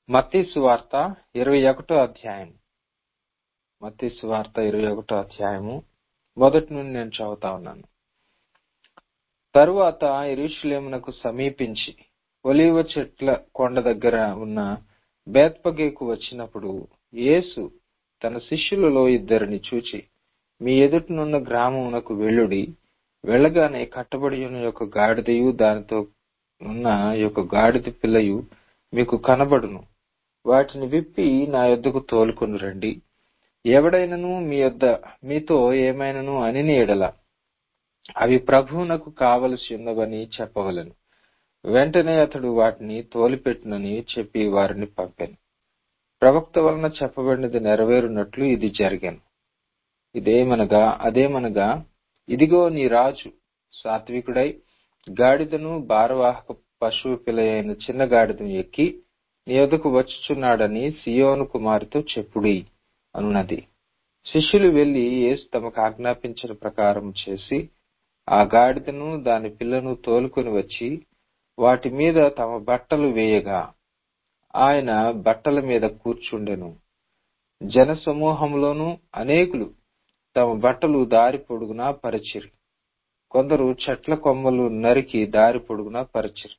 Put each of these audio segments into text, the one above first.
మత్తయి సువార్త ఇరవై ఒకటో అధ్యాయం మత్తయి సువార్త ఇరవై ఒకటో అధ్యాయము మొదటి నుండి నేను చదువుతా ఉన్నాను తరువాత ఎరుషలేమునకు సమీపించి ఒలీవ చెట్ల కొండ దగ్గర ఉన్న బేత్పగేకు వచ్చినప్పుడు యేసు తన శిష్యులలో ఇద్దరిని చూచి మీ ఎదుటనున్న గ్రామమునకు వెళ్ళుడి వెళ్ళగానే కట్టబడి ఉన్న యొక్క గాడిదయు దానితో ఉన్న యొక్క గాడిద పిల్లయు మీకు కనబడును వాటిని విప్పి నా యొద్దకు తోలుకొని రండి ఎవడైనను మీ యొద్ద మీతో ఏమైనను అని ఎడల అవి ప్రభువునకు కావలసి ఉన్నవని చెప్పవలను వెంటనే అతడు వాటిని తోలిపెట్టునని చెప్పి వారిని పంపాను ప్రవక్త వలన చెప్పబడినది నెరవేరునట్లు ఇది జరిగాను ఇదేమనగా అదేమనగా ఇదిగో నీ రాజు సాత్వికుడై గాడిదను భారవాహక పశువు పిల్లయైన చిన్న గాడిదను ఎక్కి నీ ఎదుకు వచ్చుచున్నాడని సియోను కుమారితో చెప్పుడి అనున్నది శిష్యులు వెళ్లి యేసు తమకు ఆజ్ఞాపించిన ప్రకారం చేసి ఆ గాడిదను దాని పిల్లను తోలుకొని వచ్చి వాటి మీద తమ బట్టలు వేయగా ఆయన బట్టల మీద కూర్చుండెను జన సమూహంలోనూ అనేకులు తమ బట్టలు దారి పొడుగునా పరిచిరి కొందరు చెట్ల కొమ్మలు నరికి దారి పొడుగునా పరిచిరి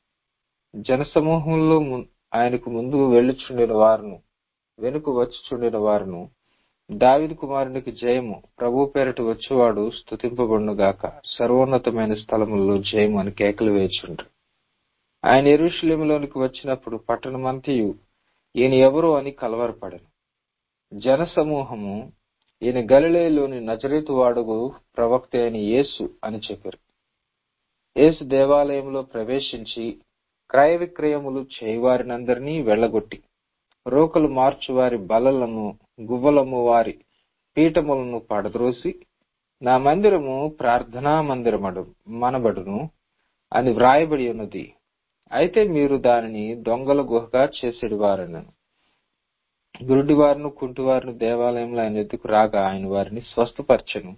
జనసమూహంలో ఆయనకు ముందు వెళ్ళుచుండిన వారును వెనుక వచ్చుచుండిన వారును దావిది కుమారునికి జయము ప్రభు పేరట వచ్చేవాడు స్థుతింపబడునుగాక సర్వోన్నతమైన స్థలములలో జయము అని కేకలు వేచుండ్రు ఆయన ఎరుషులేములోనికి వచ్చినప్పుడు పట్టణమంతయు ఈయన ఎవరో అని కలవరపడను జన సమూహము ఈయన గలిలేలోని నజరేతు వాడుగు ప్రవక్త అయిన యేసు అని చెప్పారు యేసు దేవాలయంలో ప్రవేశించి క్రయ విక్రయములు చేయవారినందరినీ వెళ్లగొట్టి రోకలు మార్చువారి బలలను గువ్వలము వారి పీఠములను పడద్రోసి నా మందిరము ప్రార్థనా మందిరమడు మనబడును అని వ్రాయబడి ఉన్నది అయితే మీరు దానిని దొంగల గుహగా చేసేడు వారనను గురుడివారును కుంటివారిని దేవాలయంలో ఆయన ఎద్దుకు రాగా ఆయన వారిని స్వస్థపరచను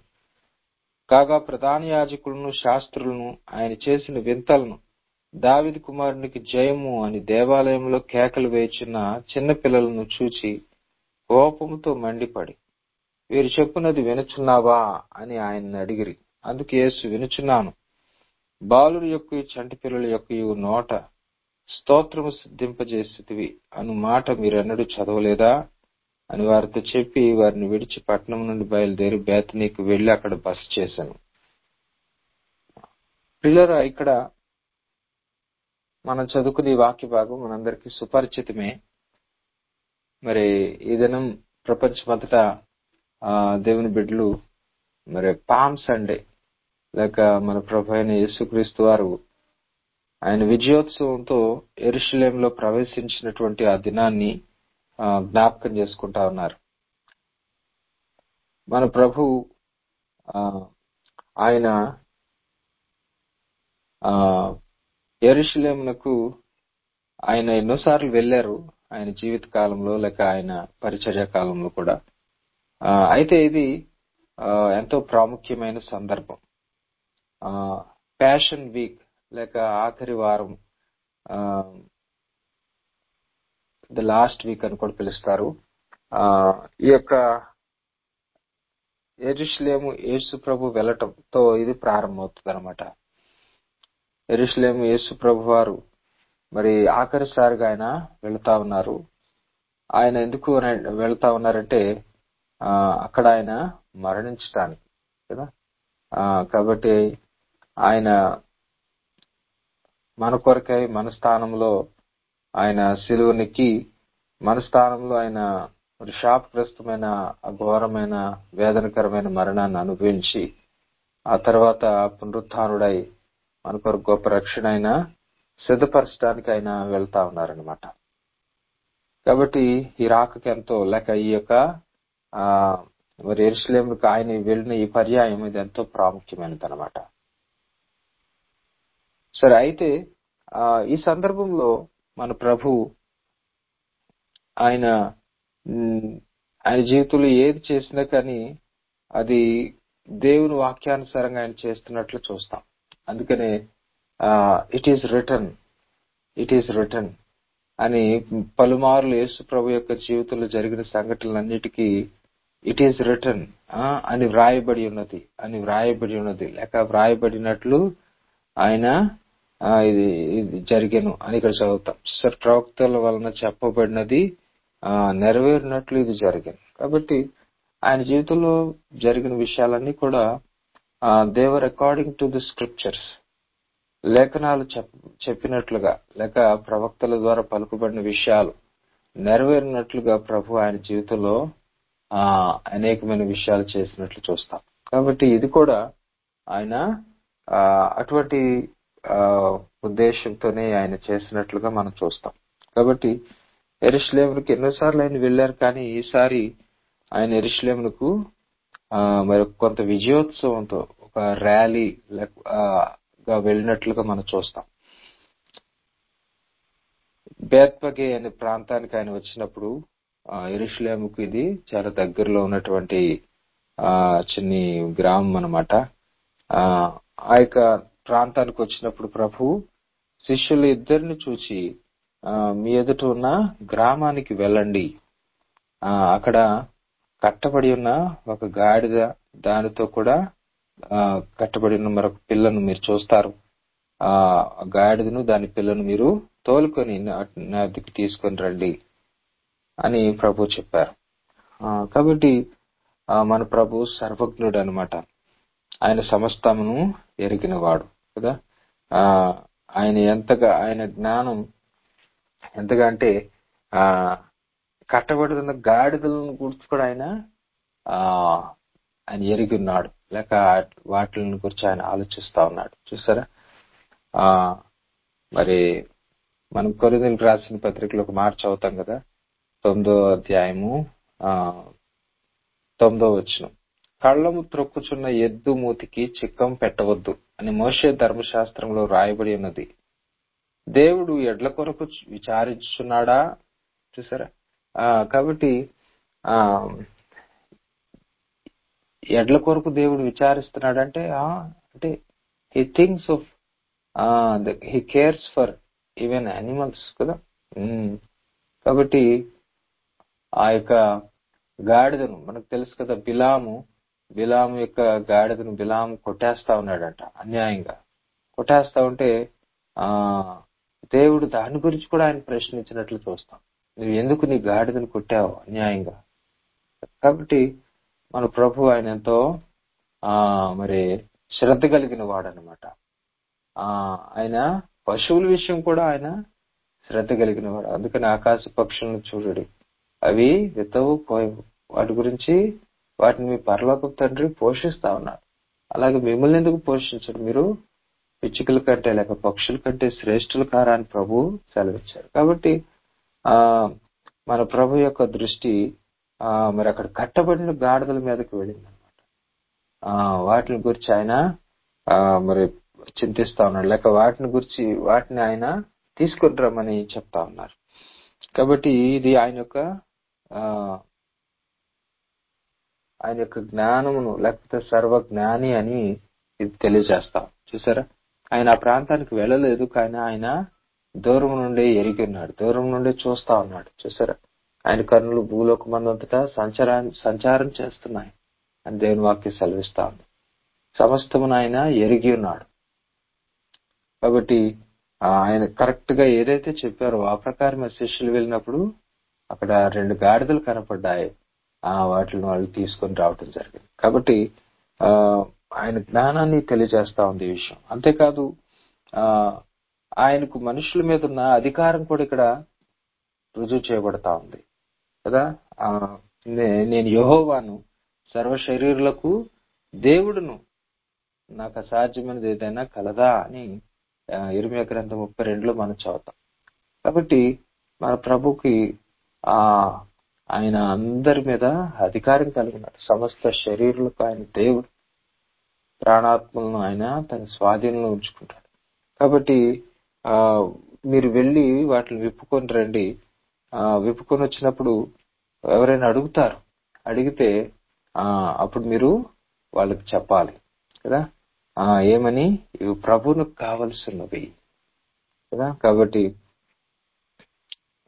కాగా ప్రధాన యాజకులను శాస్త్రులను ఆయన చేసిన వింతలను దావిది కుమారునికి జయము అని దేవాలయంలో కేకలు వేచున్న చిన్న పిల్లలను చూచి కోపముతో మండిపడి వీరు చెప్పున్నది వినుచున్నావా అని ఆయన్ని అడిగిరి అందుకు యేసు వినుచున్నాను బాలుడి యొక్క చంటి పిల్లల యొక్క నోట స్తోత్రము సిద్ధింపజేసేటివి అను మాట మీరెన్నడూ చదవలేదా అని వారితో చెప్పి వారిని విడిచి పట్నం నుండి బయలుదేరి బేతనీకి వెళ్లి అక్కడ బస చేశాను పిల్లరా ఇక్కడ మనం చదువుకునే వాక్య భాగం మనందరికీ సుపరిచితమే మరి ఈ దినం ప్రపంచమంతటా ఆ దేవుని బిడ్డలు మరి పామ్ సండే లేక మన ప్రభు అయిన యేసుక్రీస్తు వారు ఆయన విజయోత్సవంతో ఎరుషలేంలో ప్రవేశించినటువంటి ఆ దినాన్ని జ్ఞాపకం చేసుకుంటా ఉన్నారు మన ప్రభు ఆయన ఆ ఎరుషలేమునకు ఆయన ఎన్నోసార్లు వెళ్లారు ఆయన జీవిత కాలంలో లేక ఆయన పరిచర్య కాలంలో కూడా అయితే ఇది ఎంతో ప్రాముఖ్యమైన సందర్భం ప్యాషన్ వీక్ లేక ఆఖరి వారం ద లాస్ట్ వీక్ అని కూడా పిలుస్తారు ఈ యొక్క ఎరుషులేము యేసు ప్రభు వెళ్ళటంతో ఇది ప్రారంభమవుతుంది అనమాట ఎరుషులేము యేసు ప్రభు వారు మరి ఆఖరిసారిగా ఆయన వెళుతా ఉన్నారు ఆయన ఎందుకు వెళ్తా ఉన్నారంటే అక్కడ ఆయన మరణించటానికి కదా కాబట్టి ఆయన మన కొరకై మన స్థానంలో ఆయన సిలువనికి మన స్థానంలో ఆయన మరి శాపగ్రస్తమైన ఘోరమైన వేదనకరమైన మరణాన్ని అనుభవించి ఆ తర్వాత పునరుత్డై మన కొరకు గొప్ప రక్షణ అయినా సిద్ధపరచడానికి ఆయన వెళ్తా ఉన్నారనమాట కాబట్టి ఈ రాకకి ఎంతో లేక ఈ యొక్క ఆ మరి ఎరుసలేములకు ఆయన వెళ్ళిన ఈ పర్యాయం ఇది ఎంతో ప్రాముఖ్యమైనది అనమాట సరే అయితే ఆ ఈ సందర్భంలో మన ప్రభు ఆయన ఆయన జీవితంలో ఏది చేసినా కానీ అది దేవుని వాక్యానుసారంగా ఆయన చేస్తున్నట్లు చూస్తాం అందుకనే it is written it is written అని పలుమార్లు యేసు ప్రభు యొక్క జీవితంలో జరిగిన సంఘటనలన్నిటికీ ఇట్ ఈస్ రిటర్న్ అని వ్రాయబడి ఉన్నది అని వ్రాయబడి ఉన్నది లేక వ్రాయబడినట్లు ఆయన ఆ, ఇది ఇది జరిగెను అని ఇక్కడ చదువుతాం సార్ ప్రవక్తల వలన చెప్పబడినది ఆ, నెరవేరినట్లు ఇది జరిగింది కాబట్టి ఆయన జీవితంలో జరిగిన విషయాలన్నీ కూడా దేవర్ అకార్డింగ్ టు ది స్క్రిప్చర్స్ లేఖనాలు చెప్ చెప్పినట్లుగా లేక ప్రవక్తల ద్వారా పలుకుబడిన విషయాలు నెరవేరినట్లుగా ప్రభు ఆయన జీవితంలో ఆ అనేకమైన విషయాలు చేసినట్లు చూస్తాం కాబట్టి ఇది కూడా ఆయన ఆ, అటువంటి ఆ, ఉద్దేశంతోనే ఆయన చేసినట్లుగా మనం చూస్తాం కాబట్టి ఎరుషులేమునికి ఎన్నోసార్లు ఆయన వెళ్ళారు కానీ ఈసారి ఆయన ఎరుషులేమునకు ఆ, మరి కొంత విజయోత్సవంతో ఒక ర్యాలీ లేక- ఆ, గా వెళ్ళినట్లుగా మనం చూస్తాం బేత్పగే అనే ప్రాంతానికి ఆయన వచ్చినప్పుడు ఆ, ఎరుషులేముకు ఇది చాలా దగ్గరలో ఉన్నటువంటి ఆ చిన్ని గ్రామం అన్నమాట ఆ ఆ యొక్క ప్రాంతానికి వచ్చినప్పుడు ప్రభు శిష్యులు ఇద్దరిని చూచి ఆ, మీ ఎదుట ఉన్న గ్రామానికి వెళ్ళండి ఆ అక్కడ కట్టబడి ఉన్న ఒక గాడిద దానితో కూడా ఆ, కట్టబడి ఉన్న మరొక పిల్లను మీరు చూస్తారు ఆ గాడిదను దాని పిల్లను మీరు తోలుకొని నా నా వద్దకు తీసుకొని రండి అని ప్రభు చెప్పారు ఆ, కాబట్టి ఆ, మన ప్రభు సర్వజ్ఞుడు అనమాట ఆయన సమస్తమును ఎరిగినవాడు కదా ఆ ఆయన ఎంతగా ఆయన జ్ఞానం ఎంతగా అంటే ఆ కట్టబడుతున్న గాడిదలను గురించి కూడా ఆయన ఆ ఆయన ఎరిగి ఉన్నాడు లేక వాటిని గురించి ఆయన ఆలోచిస్తా ఉన్నాడు చూసారా ఆ మరి మనం కొరింథీయులకు రాసిన పత్రికలో ఒక మాట చదువుతాం కదా తొమ్మిదో అధ్యాయము ఆ తొమ్మిదో వచనం కళ్ళము త్రొక్కుచున్న ఎద్దు మూతికి చిక్కం పెట్టవద్దు అని మోషే ధర్మశాస్త్రంలో రాయబడి ఉన్నది దేవుడు ఎడ్ల కొరకు విచారించుచున్నాడా చూసారా ఆ కాబట్టి ఆ ఎడ్ల కొరకు దేవుడు విచారిస్తున్నాడంటే ఆ, అంటే he thinks of he cares for even animals కదా ఉమ్. కాబట్టి ఆ యొక్క గాడిదను మనకు తెలుసు కదా బిలాము బిలాము యొక్క గాడిదను బిలాము కొట్టేస్తా ఉన్నాడంట అన్యాయంగా కొట్టేస్తా ఉంటే ఆ దేవుడు దాని గురించి కూడా ఆయన ప్రశ్నించినట్లు చూస్తాం నువ్వు ఎందుకు నీ గాడిదను కొట్టావు అన్యాయంగా కాబట్టి మన ప్రభు ఆయన ఎంతో ఆ మరి శ్రద్ధ కలిగిన వాడనమాట ఆ ఆయన పశువుల విషయం కూడా ఆయన శ్రద్ధ కలిగిన వాడు అందుకని ఆకాశ పక్షులను చూడడు అవి విత్తవు పోయవు వాటి గురించి వాటిని మీ పరలోక తండ్రి పోషిస్తా ఉన్నాడు అలాగే మిమ్మల్ని ఎందుకు పోషించరు మీరు పిచ్చుకల కంటే లేక పక్షుల కంటే శ్రేష్ఠుల కారా అని ప్రభు సెలవిచ్చారు కాబట్టి ఆ మన ప్రభు యొక్క దృష్టి ఆ మరి అక్కడ కట్టబడిన గాడిదల మీదకి వెళ్ళింది అనమాట ఆ వాటిని గురించి ఆయన ఆ మరి చింతిస్తా ఉన్నాడు లేక వాటిని గురించి వాటిని ఆయన తీసుకొని రమ్మని చెప్తా ఉన్నారు కాబట్టి ఇది ఆయన యొక్క ఆ ఆయన యొక్క జ్ఞానమును లేకపోతే సర్వ జ్ఞాని అని ఇది తెలియజేస్తాం చూసారా ఆయన ఆ ప్రాంతానికి వెళ్ళలేదు కానీ ఆయన దూరం నుండే ఎరిగి ఉన్నాడు దూరం నుండే చూస్తా ఉన్నాడు చూసారా ఆయన కన్నులు భూలోకమందంతటా సంచారా సంచారం చేస్తున్నాయి అని దేవుని వాక్యం సెలవిస్తా ఉంది సమస్తమును ఆయన ఎరిగి ఉన్నాడు కాబట్టి ఆ, ఆయన కరెక్ట్ గా ఏదైతే చెప్పారో ఆ ప్రకారం ఆ శిష్యులు వెళ్ళినప్పుడు అక్కడ రెండు గాడిదలు కనపడ్డాయి ఆ వాటిని వాళ్ళు తీసుకొని రావటం జరిగింది కాబట్టి ఆ ఆయన జ్ఞానాన్ని తెలియజేస్తా ఉంది ఈ విషయం అంతేకాదు ఆ ఆయనకు మనుషుల మీద ఉన్న అధికారం కూడా ఇక్కడ రుజువు చేయబడతా ఉంది కదా ఆ నే- నేను యెహోవాను సర్వ శరీరులకు దేవుడును నాకు అసాధ్యమైనది ఏదైనా కలదా అని ఆ, ఇర్మియా గ్రంథం ముప్పై రెండులో మనం చదువుతాం కాబట్టి మన ప్రభుకి ఆ ఆయన అందరి మీద అధికారం కలిగి ఉన్నాడు సమస్త శరీరులకు ఆయన దేవుడు ప్రాణాత్మలను ఆయన తన స్వాధీనంలో ఉంచుకుంటాడు కాబట్టి ఆ మీరు వెళ్ళి వాటిని విప్పుకొని రండి ఆ విప్పుకొని వచ్చినప్పుడు ఎవరైనా అడుగుతారు అడిగితే ఆ అప్పుడు మీరు వాళ్ళకి చెప్పాలి కదా ఆ ఏమని ఇవి ప్రభువునికి కావలసినవి కదా కాబట్టి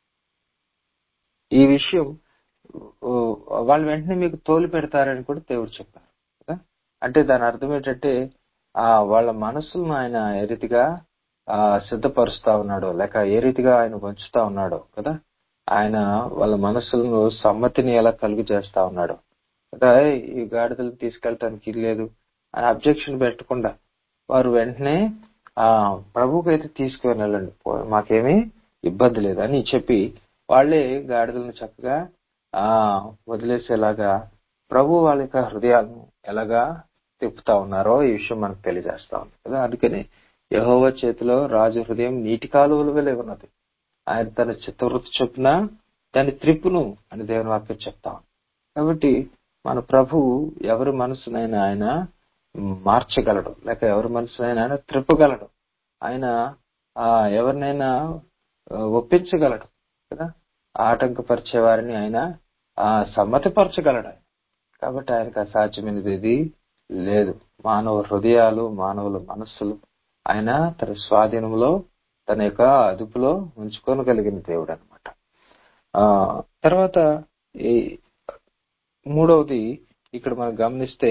ఈ విషయం ఓ, వాళ్ళు వెంటనే మీకు తోలు పెడతారని కూడా దేవుడు చెప్పారు కదా అంటే దాని అర్థం ఏంటంటే ఆ వాళ్ళ మనసులను ఆయన ఏ రీతిగా ఆ సిద్ధపరుస్తా ఉన్నాడో లేక ఏ రీతిగా ఆయన వంచుతా ఉన్నాడో కదా ఆయన వాళ్ళ మనసులను సమ్మతిని ఎలా కలుగు చేస్తా ఉన్నాడో కదా "ఏయ్, ఈ గాడిదలు తీసుకెళ్ళటానికి లేదు అని అబ్జెక్షన్ పెట్టకుండా వారు వెంటనే ఆ ప్రభువుకి అయితే తీసుకుని వెళ్ళండి పో- మాకేమీ ఇబ్బంది లేదు అని చెప్పి వాళ్ళే గాడిదలను చక్కగా ఆ వదిలేసేలాగా ప్రభు వాళ్ళ యొక్క హృదయాలను ఎలాగా తిప్పుతా ఉన్నారో ఈ విషయం మనకు తెలియజేస్తా ఉంది కదా అందుకని యహోవ చేతిలో రాజు హృదయం నీటి కాలువల వలె ఉన్నది ఆయన తన చిత్తవృత్తి చొప్పున దాని త్రిప్పును అని దేవుని వాక్యం చెప్తా ఉంది కాబట్టి మన ప్రభు ఎవరి మనసునైనా ఆయన మార్చగలడు లేక ఎవరి మనసునైనా ఆయన త్రిప్పగలడు ఆయన ఆ ఎవరినైనా ఆ, ఒప్పించగలడు కదా ఆటంకపరిచే వారిని ఆయన ఆ సమ్మతిపరచగలడు ఆయన కాబట్టి ఆయనకు అసాధ్యమైనది ఏది లేదు మానవ హృదయాలు మానవుల మనస్సులు ఆయన తన స్వాధీనంలో తన యొక్క అదుపులో ఉంచుకోగలిగిన దేవుడు అనమాట ఆ తర్వాత ఈ మూడవది ఇక్కడ మనం గమనిస్తే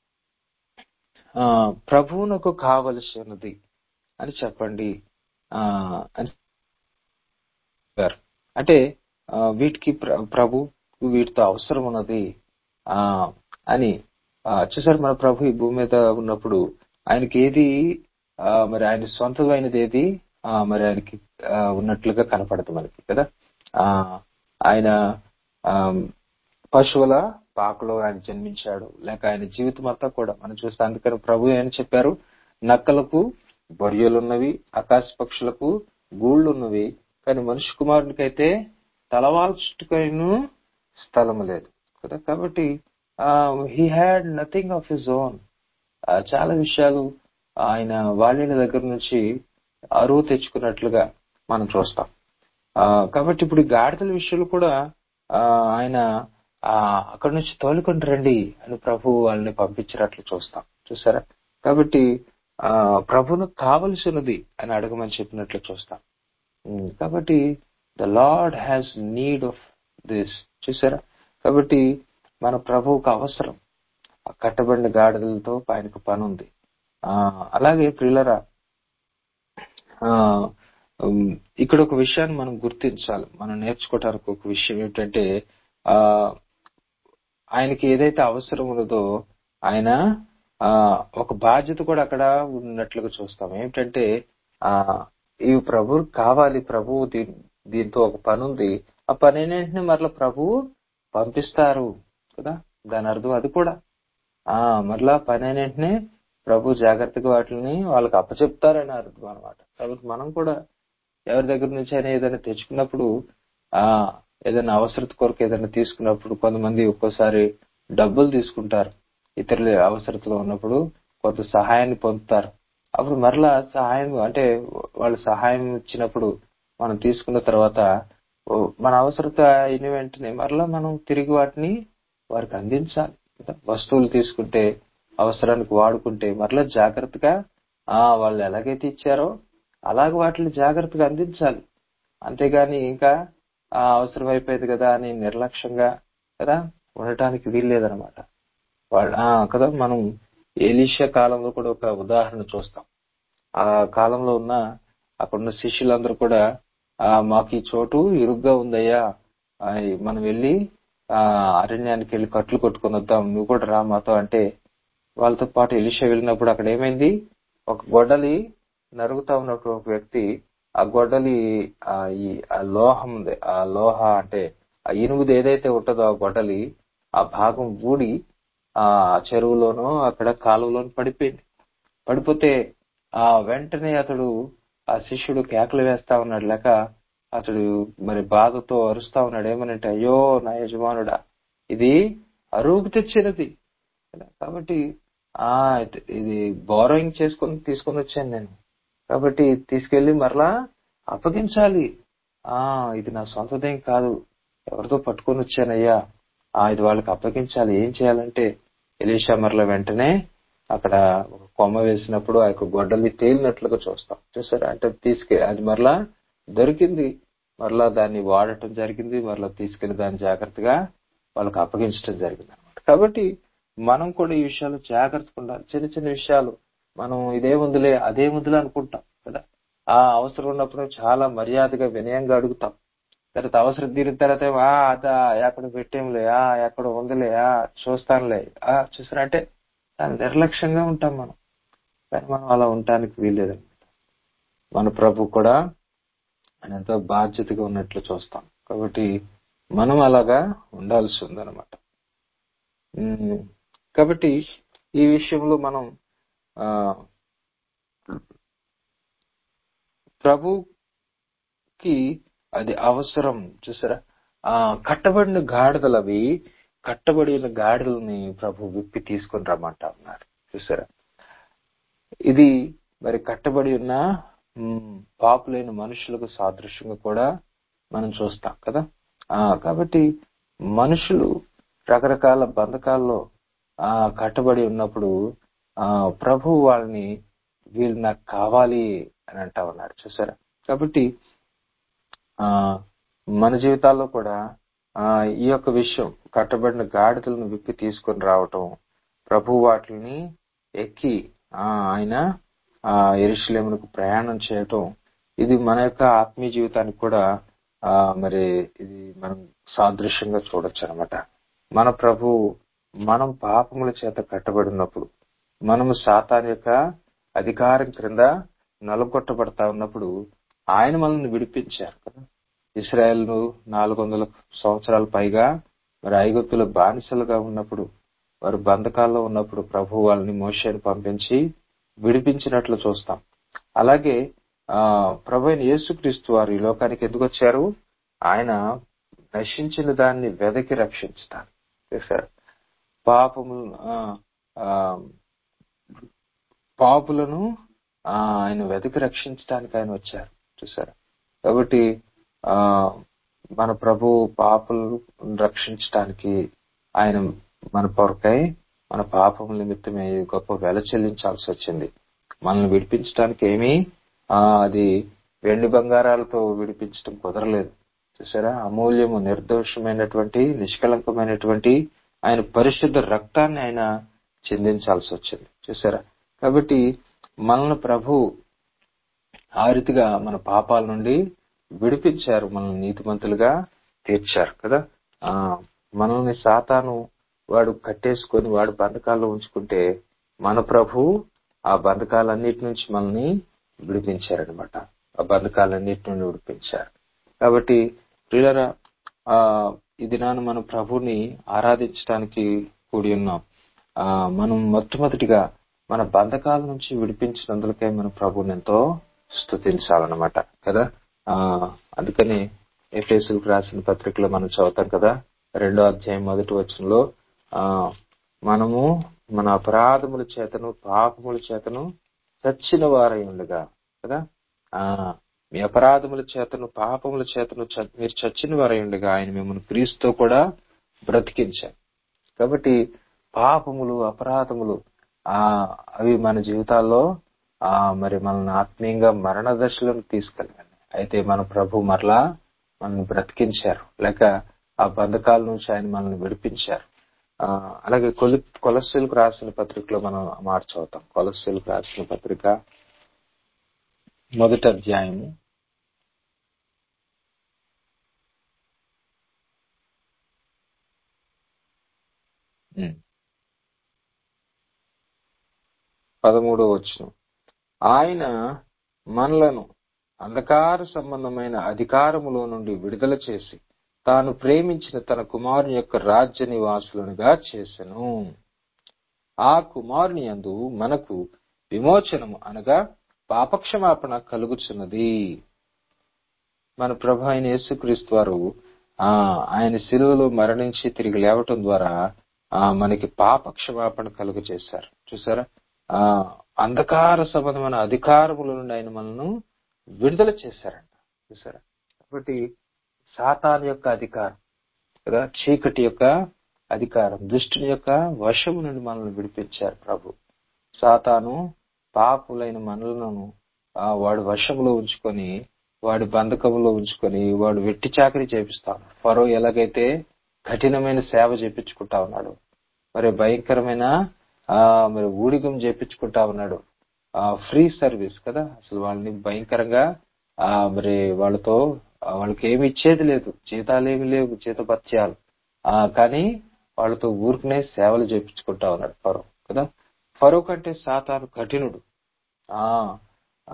ఆ ప్రభువునకు కావలసినది అని చెప్పండి ఆ అని చెప్పారు అంటే ఆ, వీటికి ప్ర- ప్రభు వీటితో అవసరం ఉన్నది ఆ అని ఆ, చూసారు మన ప్రభు ఈ భూమి మీద ఉన్నప్పుడు ఆయనకి ఏది ఆ, మరి ఆయన సొంతమైనది ఏది ఆ, మరి ఆయనకి ఆ, ఉన్నట్లుగా కనపడదు మనకి కదా ఆ ఆయన ఆ, పశువుల పాకలో ఆయన జన్మించాడు లేక ఆయన జీవితం అంతా కూడా మనం చూస్తే అందుకని ప్రభు ఏమని చెప్పారు నక్కలకు బొరియలున్నవి ఆకాశ పక్షులకు గూళ్ళున్నవి కానీ మనుష్య కుమారునికైతే తలవాల్చుటకైను స్థలం లేదు కదా కాబట్టి he had nothing of his own చాలా విషయాలు ఆయన వాళ్ళ దగ్గర నుంచి అరువు తెచ్చుకున్నట్లుగా మనం చూస్తాం ఆ, కాబట్టి ఇప్పుడు ఈ గాడిదల విషయంలో కూడా ఆ, ఆయన ఆ అక్కడి నుంచి తోలుకొని రండి అని ప్రభు వాళ్ళని పంపించినట్లు చూస్తాం చూసారా కాబట్టి ఆ ప్రభును కావలసినది అని అడగమని చెప్పినట్లు చూస్తాం ఉమ్, కాబట్టి the lord has need of this చూసారా కాబట్టి మన ప్రభువుకు అవసరం ఆ కట్టబడిన గాడిదలతో ఆయనకు పని ఉంది ఆ అలాగే ప్రియులరా ఆ ఉమ్, ఇక్కడ ఒక విషయాన్ని మనం గుర్తించాలి మనం నేర్చుకోవటానికి ఒక విషయం ఏంటంటే ఆ ఆయనకి ఏదైతే అవసరం ఉన్నదో ఆయన ఆ ఒక బాధ్యత కూడా అక్కడ ఉన్నట్లుగా చూస్తాం ఏంటంటే ఆ ఇవి ప్రభు కావాలి ప్రభు దీ- దీంతో ఒక పని ఉంది ఆ పని ఏంటంటే మరలా ప్రభు పంపిస్తారు కదా దాని అర్థం అది కూడా ఆ మరలా పని ఏంటనే ప్రభు జాగ్రత్తగా వాటిని వాళ్ళకి అప్పచెప్తారని అర్థం అనమాట కాబట్టి మనం కూడా ఎవరి దగ్గర నుంచి అయినా ఏదైనా తెచ్చుకున్నప్పుడు ఆ ఏదైనా అవసరత కొరకు ఏదైనా తీసుకున్నప్పుడు కొంతమంది ఒక్కోసారి డబ్బులు తీసుకుంటారు ఇతరుల అవసరతలో ఉన్నప్పుడు కొంత సహాయాన్ని పొందుతారు అప్పుడు మరలా సహాయం అంటే వాళ్ళు సహాయం ఇచ్చినప్పుడు మనం తీసుకున్న తర్వాత ఓ, మన అవసరత అయిన వెంటనే మరలా మనం తిరిగి వాటిని వారికి అందించాలి కదా? వస్తువులు తీసుకుంటే అవసరానికి వాడుకుంటే మరలా జాగ్రత్తగా ఆ వాళ్ళు ఎలాగైతే ఇచ్చారో అలాగ వాటిని జాగ్రత్తగా అందించాలి అంతేగాని ఇంకా ఆ అవసరం అయిపోయింది కదా అని నిర్లక్ష్యంగా కదా ఉండటానికి వీల్లేదనమాట వాళ్ళ ఆ, కదా మనం ఏలీషా కాలంలో కూడా ఒక ఉదాహరణ చూస్తాం ఆ కాలంలో ఉన్న అక్కడున్న శిష్యులందరూ కూడా ఆ మాకు ఈ చోటు ఇరుగ్గా ఉందయ్యా ఆ, మనం వెళ్ళి ఆ అరణ్యానికి వెళ్ళి కట్లు కొట్టుకొని వద్దాం నువ్వు కూడా రా మాతో అంటే వాళ్ళతో పాటు ఎలిషా వెళ్ళినప్పుడు అక్కడ ఏమైంది ఒక గొడ్డలి నరుగుతా ఉన్నప్పుడు ఒక వ్యక్తి ఆ గొడ్డలి ఆ ఈ ఆ లోహం ఉంది ఆ లోహ అంటే ఆ ఇనుముది ఏదైతే ఉంటుందో ఆ గొడ్డలి ఆ భాగం ఊడి ఆ చెరువులోనో అక్కడ కాలువలోనో పడిపోయింది పడిపోతే ఆ వెంటనే అతడు ఆ శిష్యుడు కేకలు వేస్తా ఉన్నాడు లేక అతడు మరి బాధతో అరుస్తా ఉన్నాడు ఏమనంటే అయ్యో నా యజమానుడా ఇది అరువుకు తెచ్చినది కదా. కాబట్టి ఆ ఇది- ఇది బోరోయింగ్ చేసుకొని తీసుకొని వచ్చాను నేను కాబట్టి తీసుకెళ్లి మరలా అప్పగించాలి ఆ ఇది నా సొంతదేం కాదు ఎవరితో పట్టుకొని వచ్చానయ్యా ఆ ఇది వాళ్ళకి అప్పగించాలి ఏం చేయాలంటే ఎలీషా మరల వెంటనే అక్కడ ఒక కొమ్మ వేసినప్పుడు ఆ యొక్క గొడ్డలి తేలినట్లుగా చూస్తాం చూసారా అంటే తీసుకే అది మరలా దొరికింది మరలా దాన్ని వాడటం జరిగింది మరలా తీసుకెళ్లి దాన్ని జాగ్రత్తగా వాళ్ళకి అప్పగించడం జరిగింది అనమాట కాబట్టి మనం కూడా ఈ విషయాలు జాగ్రత్తగా ఉండాలి చిన్న చిన్న విషయాలు మనం ఇదే ముందులే అదే ముందులే అనుకుంటాం కదా ఆ అవసరం ఉన్నప్పుడు చాలా మర్యాదగా వినయంగా అడుగుతాం తర్వాత అవసరం తీరిన తర్వాత ఏమో, ఆ అదా ఎక్కడ పెట్టేంలే ఆ ఎక్కడ ఉందిలే ఆ చూస్తానులే ఆ చూసారా అంటే చాలా నిర్లక్ష్యంగా ఉంటాం మనం కానీ మనం అలా ఉండటానికి వీల్లేదండి మన ప్రభు కూడా ఆయన ఎంతో బాధ్యతగా ఉన్నట్లు చూస్తాం కాబట్టి మనం అలాగా ఉండాల్సి ఉందన్నమాట ఉమ్, కాబట్టి ఈ విషయంలో మనం ఆ ప్రభుకి అది అవసరం చూసారా ఆ కట్టబడిన గాడిదలు అవి కట్టబడిన గాడిదలని ప్రభు విప్పి తీసుకొని రమ్మంటా ఉన్నారు చూసారా ఇది మరి కట్టబడి ఉన్న ఉమ్, పాపులైన మనుషులకు సాదృశ్యంగా కూడా మనం చూస్తాం కదా ఆ కాబట్టి మనుషులు రకరకాల బంధకాల్లో ఆ కట్టబడి ఉన్నప్పుడు ఆ ప్రభు వాళ్ళని వీళ్ళు నాకు కావాలి అని అంటా ఉన్నారు చూసారా కాబట్టి ఆ మన జీవితాల్లో కూడా ఆ ఈ యొక్క విషయం కట్టబడిన గాడిదలను విప్పి తీసుకొని రావటం ప్రభు వాటిని ఎక్కి ఆ ఆయన ఆ ఎరుషలేమునకు ప్రయాణం చేయటం ఇది మన యొక్క ఆత్మీయ జీవితానికి కూడా ఆ మరి ఇది మనం సాదృశ్యంగా చూడొచ్చు అనమాట మన ప్రభు మనం పాపముల చేత కట్టబడినప్పుడు మనము సాతాన్ యొక్క అధికారం క్రింద నలుగొట్టబడతా ఉన్నప్పుడు ఆయన మనల్ని విడిపించారు కదా ఇస్రాయల్ నాలుగు వందల సంవత్సరాల పైగా మరి ఐగుప్తుల బానిసలుగా ఉన్నప్పుడు వారు బంధకాల్లో ఉన్నప్పుడు ప్రభు వాళ్ళని మోషేని పంపించి విడిపించినట్లు చూస్తాం అలాగే ఆ ప్రభు అయిన యేసుక్రీస్తు వారు ఈ లోకానికి ఎందుకు వచ్చారు ఆయన నశించిన దాన్ని వెదకి రక్షించుతారు చూసారు పాపము ఆ, ఆ, పాపులను ఆ, ఆయన వెతికి రక్షించడానికి ఆయన వచ్చారు చూసారు కాబట్టి ఆ మన ప్రభు పాపులను రక్షించడానికి ఆయన మన కొరకై మన పాపం నిమిత్తమే గొప్ప వెల చెల్లించాల్సి వచ్చింది మనల్ని విడిపించడానికి ఏమీ ఆ, అది వెండి బంగారాలతో విడిపించడం కుదరలేదు చూసారా అమూల్యము నిర్దోషమైనటువంటి నిష్కలంకమైనటువంటి ఆయన పరిశుద్ధ రక్తాన్ని ఆయన చెందించాల్సి వచ్చింది చూసారా కాబట్టి మనల్ని ప్రభు ఆ రీతిగా మన పాపాల నుండి విడిపించారు మనల్ని నీతిమంతులుగా తీర్చారు కదా ఆ మనల్ని సాతాను వాడు కట్టేసుకొని వాడు బంధకాల్లో ఉంచుకుంటే మన ప్రభు ఆ బంధకాలన్నిటి నుంచి మనల్ని విడిపించారనమాట ఆ బంధకాలన్నిటి నుండి విడిపించారు కాబట్టి ప్రియులరా ఆ ఈ దినాన మన ప్రభుని ఆరాధించడానికి కూడి ఉన్నాం ఆ మనం మొట్టమొదటిగా మన బంధకాల నుంచి విడిపించినందులకే మన ప్రభుని ఎంతో స్థుతించాలన్నమాట కదా ఆ అందుకని ఎఫ్ఎస్ఎల్కి రాసిన పత్రికలో మనం చదువుతాం కదా రెండో అధ్యాయం మొదటి వచనంలో ఆ మనము మన అపరాధముల చేతను పాపముల చేతను చచ్చిన వారై ఉండగా కదా ఆ మీ అపరాధముల చేతను పాపముల చేతను చ- మీరు చచ్చిన వారై ఉండగా ఆయన మిమ్మల్ని క్రీస్తుతో కూడా బ్రతికించారు కాబట్టి పాపములు అపరాధములు ఆ అవి మన జీవితాల్లో ఆ మరి మనల్ని ఆత్మీయంగా మరణ దశలోకి తీసుకెళ్ళాలి అయితే మన ప్రభు మరలా మనల్ని బ్రతికించారు లేక ఆ బంధకాల నుంచి ఆయన మనల్ని విడిపించారు ఆ అలాగే కొలి కొలస్సీలకు రాసిన పత్రికలో మనం మాట చదువుతాం కొలస్సీలకు రాసిన పత్రిక మొదటి అధ్యాయము ఉమ్, పదమూడో వచ్చిన ఆయన మనలను అంధకార సంబంధమైన అధికారములో నుండి విడుదల చేసి తాను ప్రేమించిన తన కుమారుని యొక్క రాజ్య నివాసులనుగా చేసెను ఆ కుమారుని యందు మనకు విమోచనము అనగా పాపక్షమాపణ కలుగుచున్నది మన ప్రభు అయిన యేసుక్రీస్తు వారు ఆ ఆయన శిలువలో మరణించి తిరిగి లేవటం ద్వారా ఆ మనకి పాప క్షమాపణ కలుగు చేశారు చూసారా ఆ అంధకార సంబంధమైన అధికారముల నుండి ఆయన మనను విడుదల చేశారంట చూసారా కాబట్టి సాతాన్ యొక్క అధికారం కదా చీకటి యొక్క అధికారం దుష్టుని యొక్క వశము నుండి మనల్ని విడిపించారు ప్రభు సాతాను పాపులైన మనలను ఆ వాడు వశములో ఉంచుకొని వాడి బంధకంలో ఉంచుకొని వాడు వెట్టి చాకరీ చేపిస్తా ఉన్నాడు ఫరో ఎలాగైతే కఠినమైన సేవ చేపించుకుంటా ఉన్నాడు మరి భయంకరమైన ఆ మరి ఊడిగం చేపించుకుంటా ఉన్నాడు ఆ ఫ్రీ సర్వీస్ కదా అసలు వాళ్ళని భయంకరంగా ఆ మరి వాళ్ళతో ఆ, వాళ్ళకి ఏమి ఇచ్చేది లేదు జీతాలు ఏమి లేవు జీతభత్యాలు ఆ కానీ వాళ్ళతో ఊరికనే సేవలు చేపించుకుంటా ఉన్నాడు ఫరో కదా ఫరో కంటే సాతాను కఠినుడు ఆ ఆ,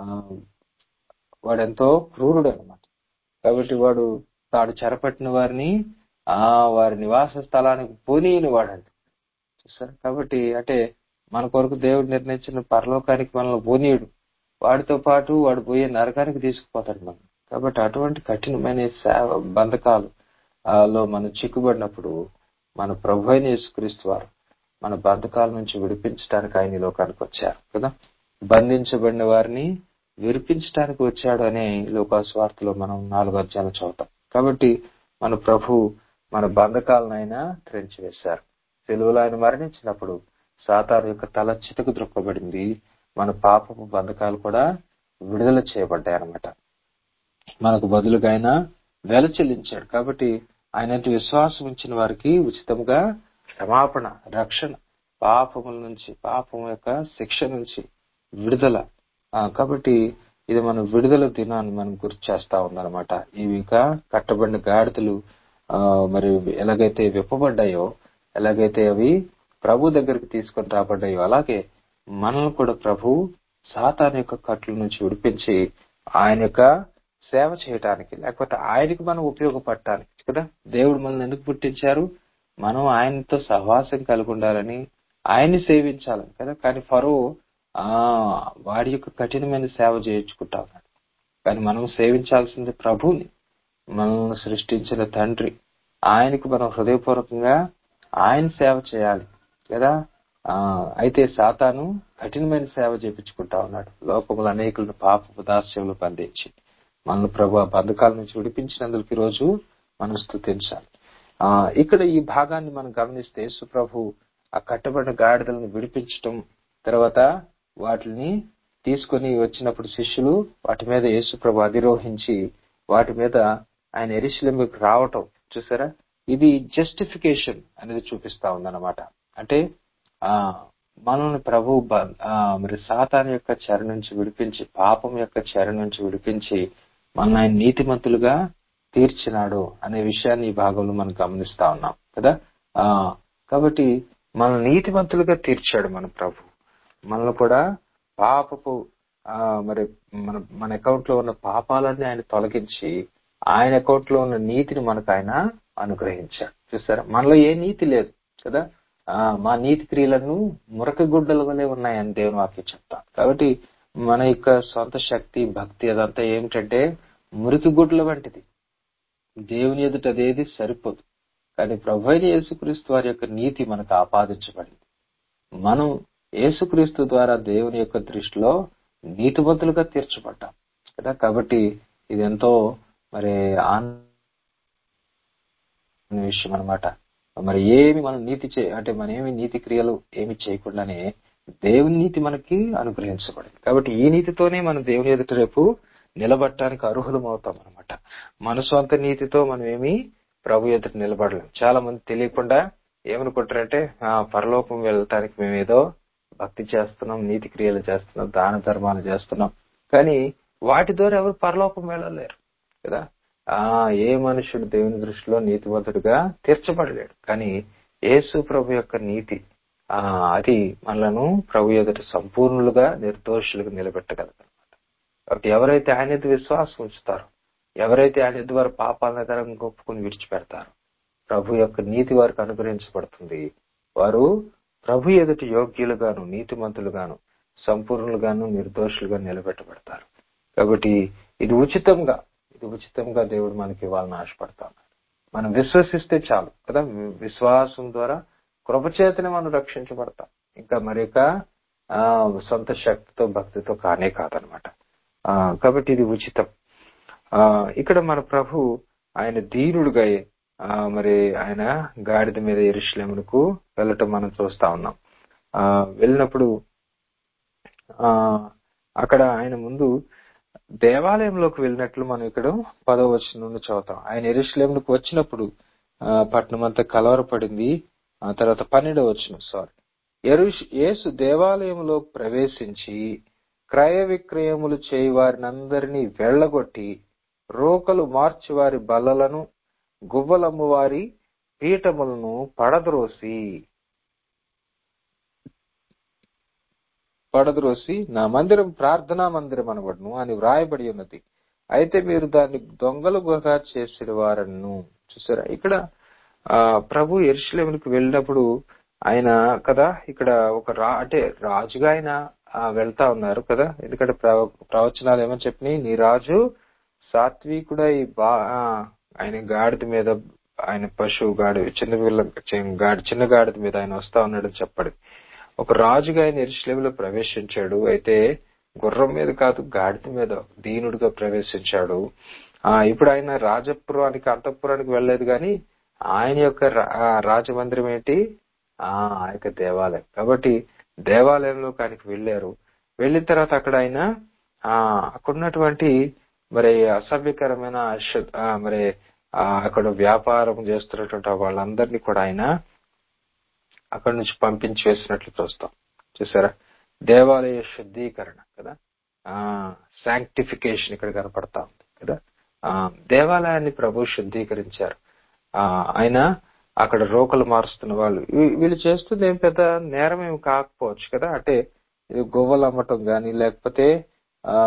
వాడెంతో క్రూరుడు అనమాట కాబట్టి వాడు తాడు చెరపట్టిన వారిని ఆ వారి నివాస స్థలానికి పోనీయని వాడంట చూసారా కాబట్టి అంటే మన కొరకు దేవుడు నిర్ణయించిన పరలోకానికి మనల్ని పోనీయుడు వాడితో పాటు వాడు పోయే నరకానికి తీసుకుపోతాడు మనం కాబట్టి అటువంటి కఠినమైన సేవ బంధకాలు ఆ, లో మనం చిక్కుబడినప్పుడు మన ప్రభు అయిన యేసుక్రీస్తు వారు మన బంధకాల నుంచి విడిపించడానికి ఆయన ఈ లోకానికి వచ్చారు కదా బంధించబడిన వారిని విడిపించడానికి వచ్చాడు అనే లోకాస్వార్తలో మనం నాలుగో అధ్యాయాలు చదువుతాం కాబట్టి మన ప్రభు మన బంధకాలనైనా ట్రెంచి వేశారు సెలువులో ఆయన మరణించినప్పుడు సాతాను యొక్క తల చితకు ద్రొక్కబడింది మన పాపపు బంధకాలు కూడా విడుదల చేయబడ్డాయి అన్నమాట మనకు బదులుగా ఆయన వెల చెల్లించాడు కాబట్టి ఆయన విశ్వాసం ఉంచిన వారికి ఉచితంగా క్షమాపణ రక్షణ పాపముల నుంచి పాపం యొక్క శిక్ష నుంచి విడుదల ఆ, కాబట్టి ఇది మన విడుదల దినాన్ని మనం గుర్తు చేస్తా ఉందన్నమాట ఇవి ఇక కట్టబడిన గాడిదలు ఆ, మరి ఎలాగైతే విప్పబడ్డాయో ఎలాగైతే అవి ప్రభు దగ్గరికి తీసుకొని రాబడ్డాయో అలాగే మనల్ని కూడా ప్రభు సాతాన్ యొక్క కట్ల నుంచి విడిపించి ఆయన యొక్క సేవ చేయటానికి లేకపోతే ఆయనకి మనం ఉపయోగపడటానికి కదా దేవుడు మనల్ని ఎందుకు పుట్టించారు మనం ఆయనతో సహవాసం కలిగి ఉండాలని ఆయన్ని సేవించాలని కదా కానీ ఫరో ఆ వాడి యొక్క కఠినమైన సేవ చేయించుకుంటా ఉన్నాడు కానీ మనం సేవించాల్సింది ప్రభుని మనల్ని సృష్టించిన తండ్రి ఆయనకు మనం హృదయపూర్వకంగా ఆయన సేవ చేయాలి కదా ఆ అయితే సాతాను కఠినమైన సేవ చేపించుకుంటా ఉన్నాడు లోకములు అనేకులను పాపపు దాస్యములు బంధించి మనల్ని ప్రభు ఆ బంధకాల నుంచి విడిపించినందుకు ఈ రోజు మనం స్థుతించాలి ఆ ఇక్కడ ఈ భాగాన్ని మనం గమనిస్తే సుప్రభు ఆ కట్టబడిన గాడిదలను విడిపించటం తర్వాత వాటిని తీసుకొని వచ్చినప్పుడు శిష్యులు వాటి మీద యేసుప్రభు అధిరోహించి వాటి మీద ఆయన ఎరిశిలంకి రావటం చూసారా ఇది జస్టిఫికేషన్ అనేది చూపిస్తా ఉందన్నమాట అంటే ఆ మనల్ని ప్రభు బ- ఆ, మరి సాతాన్ యొక్క చెర నుంచి విడిపించి పాపం యొక్క చెర నుంచి విడిపించి మన ఆయన నీతిమంతులుగా తీర్చినాడు అనే విషయాన్ని ఈ భాగంలో మనం గమనిస్తా ఉన్నాం కదా ఆ కాబట్టి మన నీతిమంతులుగా తీర్చాడు మన ప్రభు మనల్ని కూడా పాపపు ఆ మరి మన మన అకౌంట్ లో ఉన్న పాపాలన్నీ ఆయన తొలగించి ఆయన అకౌంట్ లో ఉన్న నీతిని మనకు ఆయన అనుగ్రహించాడు చూసారా మనలో ఏ నీతి లేదు కదా ఆ మా నీతి క్రియలను మురక గుడ్డల వలె ఉన్నాయని దేవుని వాక్యం చెప్తాం కాబట్టి మన యొక్క సొంత శక్తి భక్తి అదంతా ఏమిటంటే మురికి గుడ్ల వంటిది దేవుని ఎదుట అదేది సరిపోదు కానీ ప్రభు అయిన యేసుక్రీస్తు వారి యొక్క నీతి మనకు ఆపాదించబడింది మనం యేసుక్రీస్తు ద్వారా దేవుని యొక్క దృష్టిలో నీతివంతులుగా తీర్చబడ్డాం కదా కాబట్టి ఇది ఎంతో మరి ఆనంద విషయం అన్నమాట మరి ఏమి మనం నీతి చే అంటే మన ఏమి నీతి క్రియలు ఏమి చేయకుండానే దేవుని నీతి మనకి అనుగ్రహించబడింది కాబట్టి ఈ నీతితోనే మనం దేవుని ఎదుట రేపు నిలబడటానికి అర్హులం అవుతాం అనమాట మన సొంత నీతితో మనం ఏమి ప్రభు ఎదుట నిలబడలేం చాలా మంది తెలియకుండా ఏమనుకుంటారంటే ఆ పరలోకం వెళ్ళటానికి మేము ఏదో భక్తి చేస్తున్నాం నీతి క్రియలు చేస్తున్నాం దాన ధర్మాలు చేస్తున్నాం కానీ వాటి ద్వారా ఎవరు పరలోకం వెళ్ళలేరు కదా ఆ ఏ మనుషుడు దేవుని దృష్టిలో నీతివంతుడిగా తీర్చబడలేడు కానీ యేసు ప్రభు యొక్క నీతి ఆ అది మనలను ప్రభు ఎదుట సంపూర్ణులుగా నిర్దోషులుగా నిలబెట్టగలదు కాబట్టి ఎవరైతే ఆయన ఎదుట విశ్వాసం ఉంచుతారో ఎవరైతే ఆయన ఎదుటి వారి పాపాలను ఎదరంగా ఒప్పుకొని విడిచిపెడతారో ప్రభు యొక్క నీతి వారికి అనుగ్రహించబడుతుంది వారు ప్రభు ఎదుటి యోగ్యులుగాను నీతిమంతులుగాను సంపూర్ణులుగాను నిర్దోషులుగా నిలబెట్టబడతారు కాబట్టి ఇది ఉచితంగా ఇది ఉచితంగా దేవుడు మనకి ఇవ్వాలని ఆశపడతాం మనం విశ్వసిస్తే చాలు కదా విశ్వాసం ద్వారా కృపచేతనే మనం రక్షించబడతాం ఇంకా మరి యొక్క ఆ, సొంత శక్తితో భక్తితో కానే కాదనమాట ఆ, కాబట్టి ఇది ఉచితం ఆ ఇక్కడ మన ప్రభు ఆయన దీనుడుగా ఆ, మరి ఆయన గాడిద మీద ఎరుషులేమునకు వెళ్ళటం మనం చూస్తా ఉన్నాం ఆ వెళ్ళినప్పుడు ఆ అక్కడ ఆయన ముందు దేవాలయంలోకి వెళ్ళినట్లు మనం ఇక్కడ పదవ వచనం నుండి చదువుతాం ఆయన ఎరుషలేంకి వచ్చినప్పుడు ఆ, పట్టణం అంతా కలవరపడింది ఆ తర్వాత పన్నెండవ వచనం సారీ ఎరుష్ యేసు దేవాలయంలో ప్రవేశించి క్రయ విక్రయములు చేయి వారినందరినీ వెళ్లగొట్టి రోకలు మార్చి వారి బల్లలను గువ్వలమ్ము వారి పీఠములను పడద్రోసి పడద్రోసి నా మందిరం ప్రార్థనా మందిరం అనబడును అని వ్రాయబడి ఉన్నది అయితే మీరు దాన్ని దొంగలుగా చేసిన వారను చూసారా ఇక్కడ ఆ ప్రభు ఎరుషలేమునికి వెళ్ళినప్పుడు ఆయన కదా ఇక్కడ ఒక రా అంటే రాజుగా ఆయన ఆ, వెళ్తా ఉన్నారు కదా ఎందుకంటే ప్రవ- ప్రవచనాలు ఏమని చెప్పినాయి నీ రాజు సాత్వికుడై బా ఆ, ఆయన గాడిద మీద ఆయన పశువు గాడి చిన్న పిల్ల చి- గాడి చిన్న గాడిద మీద ఆయన వస్తా ఉన్నాడని చెప్పాడు ఒక రాజుగా ఆయన ఎరుషలేములో ప్రవేశించాడు అయితే గుర్రం మీద కాదు గాడిద మీద దీనుడిగా ప్రవేశించాడు ఆ ఇప్పుడు ఆయన రాజపురానికి అంతఃపురానికి వెళ్ళలేదు కానీ ఆయన యొక్క రా- ఆ, రాజమందిరం ఏంటి ఆ ఆ యొక్క దేవాలయం కాబట్టి దేవాలయంలోకి ఆయనకి వెళ్ళారు వెళ్ళిన తర్వాత అక్కడ ఆయన ఆ అక్కడ ఉన్నటువంటి మరి అసభ్యకరమైన అశు- ఆ, మరి ఆ, అక్కడ వ్యాపారం చేస్తున్నటువంటి వాళ్ళందరినీ కూడా ఆయన అక్కడ నుంచి పంపించి వేసినట్లు చూస్తాం చూసారా దేవాలయ శుద్ధీకరణ కదా ఆ శాంక్టిఫికేషన్ ఇక్కడ కనపడతా ఉంది కదా ఆ దేవాలయాన్ని ప్రభు శుద్ధీకరించారు ఆ ఆయన అక్కడ రోకలు మారుస్తున్న వాళ్ళు వీ- వీళ్ళు చేస్తుంది ఏం పెద్ద నేరం ఏమి కాకపోవచ్చు కదా అంటే ఇది గొవ్వలు అమ్మటం గాని లేకపోతే ఆ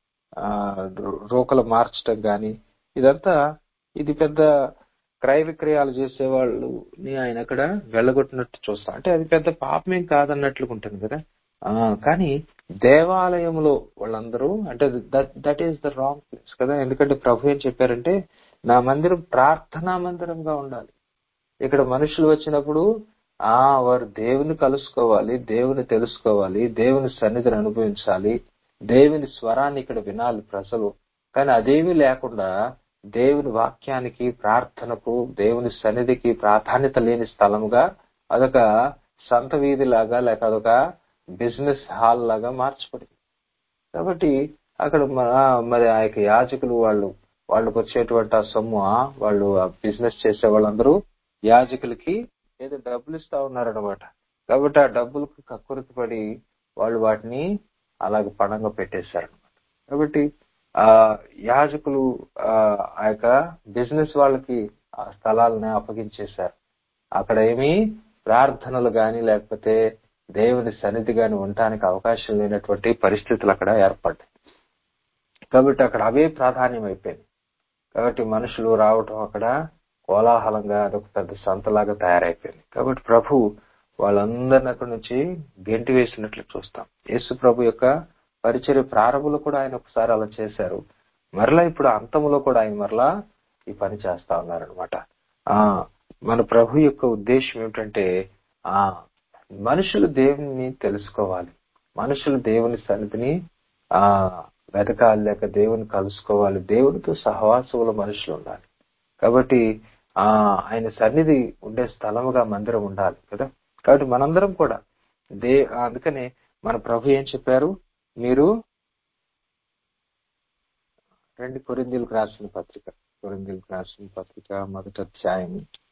ఆ రో- రోకలు మార్చటం గాని ఇదంతా ఇది పెద్ద క్రయ విక్రయాలు చేసేవాళ్ళు ఆయన అక్కడ వెళ్ళగొట్టినట్టు చూస్తాం అంటే అది పెద్ద పాపమేం కాదన్నట్లు ఉంటుంది కదా ఆ కానీ దేవాలయంలో వాళ్ళందరూ అంటే that that is the wrong place కదా ఎందుకంటే ప్రభు ఏం చెప్పారంటే నా మందిరం ప్రార్థనా మందిరంగా ఉండాలి ఇక్కడ మనుషులు వచ్చినప్పుడు ఆ వారు దేవుని కలుసుకోవాలి దేవుని తెలుసుకోవాలి దేవుని సన్నిధిని అనుభవించాలి దేవుని స్వరాన్ని ఇక్కడ వినాలి ప్రజలు కానీ అదేమీ లేకుండా దేవుని వాక్యానికి ప్రార్థనకు దేవుని సన్నిధికి ప్రాధాన్యత లేని స్థలముగా అదొక సంత వీధి లాగా లేక అదొక బిజినెస్ హాల్ లాగా మార్చబడింది కాబట్టి అక్కడ మ- మరి ఆ యొక్క యాజకులు వాళ్ళు వాళ్ళకి వచ్చేటువంటి ఆ సొమ్ము ఆ వాళ్ళు ఆ బిజినెస్ చేసే వాళ్ళందరూ యాజకులకి ఏదో డబ్బులు ఇస్తా ఉన్నారనమాట కాబట్టి ఆ డబ్బులకు కక్కుర్తి పడి వాళ్ళు వాటిని అలాగ పణంగా పెట్టేశారు కాబట్టి ఆ యాజకులు ఆ ఆ యొక్క బిజినెస్ వాళ్ళకి ఆ స్థలాలని అప్పగించేశారు అక్కడ ఏమీ ప్రార్థనలు గాని లేకపోతే దేవుని సన్నిధి గాని ఉండటానికి అవకాశం లేనటువంటి పరిస్థితులు అక్కడ ఏర్పడ్డాయి కాబట్టి అక్కడ అవే ప్రాధాన్యం అయిపోయింది కాబట్టి మనుషులు రావటం అక్కడ కోలాహలంగా అదొక పెద్ద సంతలాగా తయారైపోయింది కాబట్టి ప్రభు వాళ్ళందరిని అక్కడి నుంచి గెంటి వేసినట్లు చూస్తాం యేసు ప్రభు యొక్క పరిచర్య ప్రారంభంలో కూడా ఆయన ఒకసారి అలా చేశారు మరలా ఇప్పుడు అంతంలో కూడా ఆయన మరలా ఈ పని చేస్తా ఉన్నారనమాట ఆ మన ప్రభు యొక్క ఉద్దేశం ఏమిటంటే ఆ మనుషులు దేవుని తెలుసుకోవాలి మనుషులు దేవుని సన్నిధిని ఆ వెతకాలి లేక దేవుని కలుసుకోవాలి దేవునితో సహవాసముల మనుషులు ఉండాలి కాబట్టి ఆ ఆయన సన్నిధి ఉండే స్థలముగా మందిరం ఉండాలి కదా కాబట్టి మనందరం కూడా దే అందుకనే మన ప్రభు ఏం చెప్పారు మీరు రెండు కొరిందీలకు రాసిన పత్రిక కొరిందీలకు రాసిన పత్రిక మొదటి అధ్యాయం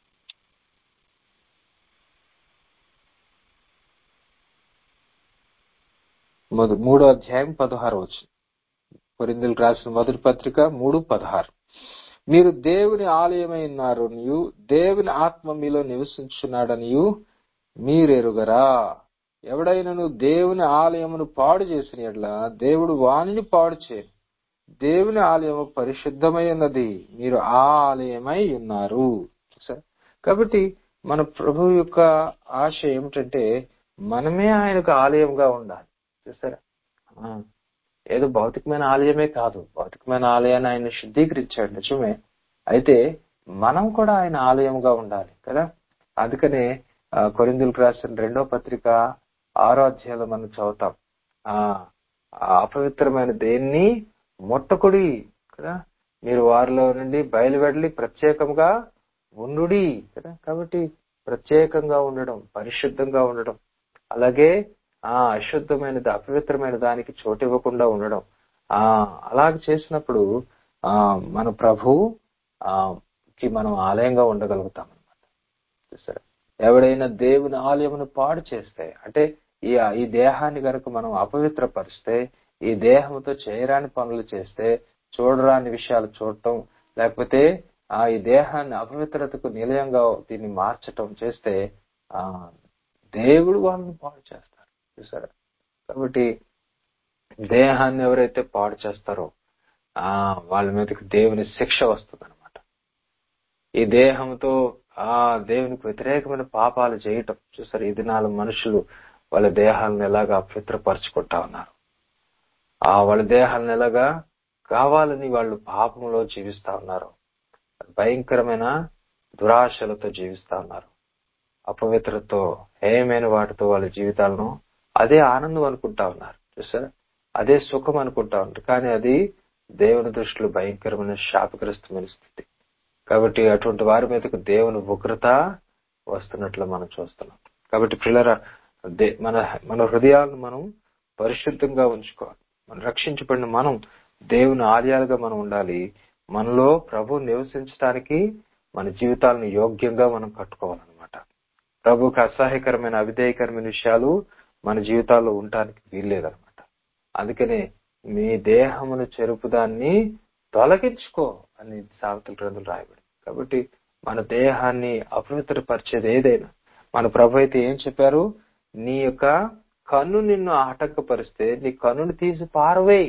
మొద- మూడో అధ్యాయం పదహారు వచ్చు కొరిందీలకు రాసిన మొదటి పత్రిక మూడు పదహారు మీరు దేవుని ఆలయమై ఉన్నారనియు దేవుని ఆత్మ మీలో నివసించున్నాడనియు మీరెరుగరా ఎవడైనను దేవుని ఆలయమును పాడు చేసిన యెడల దేవుడు వానిని పాడు చేయను దేవుని ఆలయము పరిశుద్ధమై ఉన్నది మీరు ఆ ఆలయమై ఉన్నారు చూసారా? కాబట్టి మన ప్రభు యొక్క ఆశ ఏమిటంటే మనమే ఆయనకు ఆలయంగా ఉండాలి చూసారా ఆ, ఏదో భౌతికమైన ఆలయమే కాదు భౌతికమైన ఆలయాన్ని ఆయన శుద్ధీకరించాడు నిజమే అయితే మనం కూడా ఆయన ఆలయంగా ఉండాలి కదా అందుకనే ఆ, కొరింథీయులకు రాసిన రెండో పత్రిక ఆరో అధ్యాయంలో మనం చదువుతాం ఆ ఆ అపవిత్రమైన దేన్ని ముట్టకుడి కదా మీరు వారిలో నుండి బయలువెళ్ళి ప్రత్యేకంగా ఉండుడి కదా కాబట్టి ప్రత్యేకంగా ఉండడం పరిశుద్ధంగా ఉండడం అలాగే ఆ అశుద్ధమైనది అపవిత్రమైన దానికి చోటు ఇవ్వకుండా ఉండడం ఆ అలాగ చేసినప్పుడు ఆ మన ప్రభు ఆ కి మనం ఆలయంగా ఉండగలుగుతాం అనమాట చూసారా ఎవడైనా దేవుని ఆలయమును పాడు చేస్తే అంటే ఈ ఈ దేహాన్ని గనుక మనం అపవిత్రపరిస్తే ఈ దేహంతో చేయరాని పనులు చేస్తే చూడరాని విషయాలు చూడటం లేకపోతే ఆ ఈ దేహాన్ని అపవిత్రతకు నిలయంగా దీన్ని మార్చటం చేస్తే ఆ దేవుడు వాళ్ళని పాడు చేస్తారు చూసారా కాబట్టి దేహాన్ని ఎవరైతే పాడు చేస్తారో ఆ వాళ్ళ మీదకి దేవుని శిక్ష వస్తుంది అనమాట ఈ దేహంతో ఆ దేవునికి వ్యతిరేకమైన పాపాలు చేయటం చూసారు ఈ దినాలు మనుషులు వాళ్ళ దేహాలను ఎలాగా అపవిత్రపరచుకుంటా ఉన్నారు ఆ వాళ్ళ దేహాలను ఎలాగా కావాలని వాళ్ళు పాపంలో జీవిస్తా ఉన్నారు భయంకరమైన దురాశలతో జీవిస్తా ఉన్నారు అపవిత్రతో హేయమైన వాటితో వాళ్ళ జీవితాలను అదే ఆనందం అనుకుంటా ఉన్నారు చూసారా అదే సుఖం అనుకుంటా ఉంటారు కానీ అది దేవుని దృష్టిలో భయంకరమైన శాపగ్రస్తమైన స్థితి కాబట్టి అటువంటి వారి మీదకు దేవుని ఉగ్రత వస్తున్నట్లు మనం చూస్తున్నాం కాబట్టి పిల్లల మన మన హృదయాలను మనం పరిశుద్ధంగా ఉంచుకోవాలి మనం రక్షించబడిన మనం దేవుని ఆలయాలుగా మనం ఉండాలి మనలో ప్రభు నివసించడానికి మన జీవితాలను యోగ్యంగా మనం కట్టుకోవాలన్నమాట ప్రభుకి అసహాయకరమైన అవిధేయకరమైన విషయాలు మన జీవితాల్లో ఉండటానికి వీల్లేదన్నమాట అందుకనే మీ దేహమును చెరుపుదాన్ని తొలగించుకో అని సామెతల గ్రంథులు రాయబడి కాబట్టి మన దేహాన్ని అపవిత్రపరిచేది ఏదైనా మన ప్రభు అయితే ఏం చెప్పారు నీ యొక్క కన్ను నిన్ను ఆటంకపరిస్తే నీ కన్నుని తీసి పారవేయి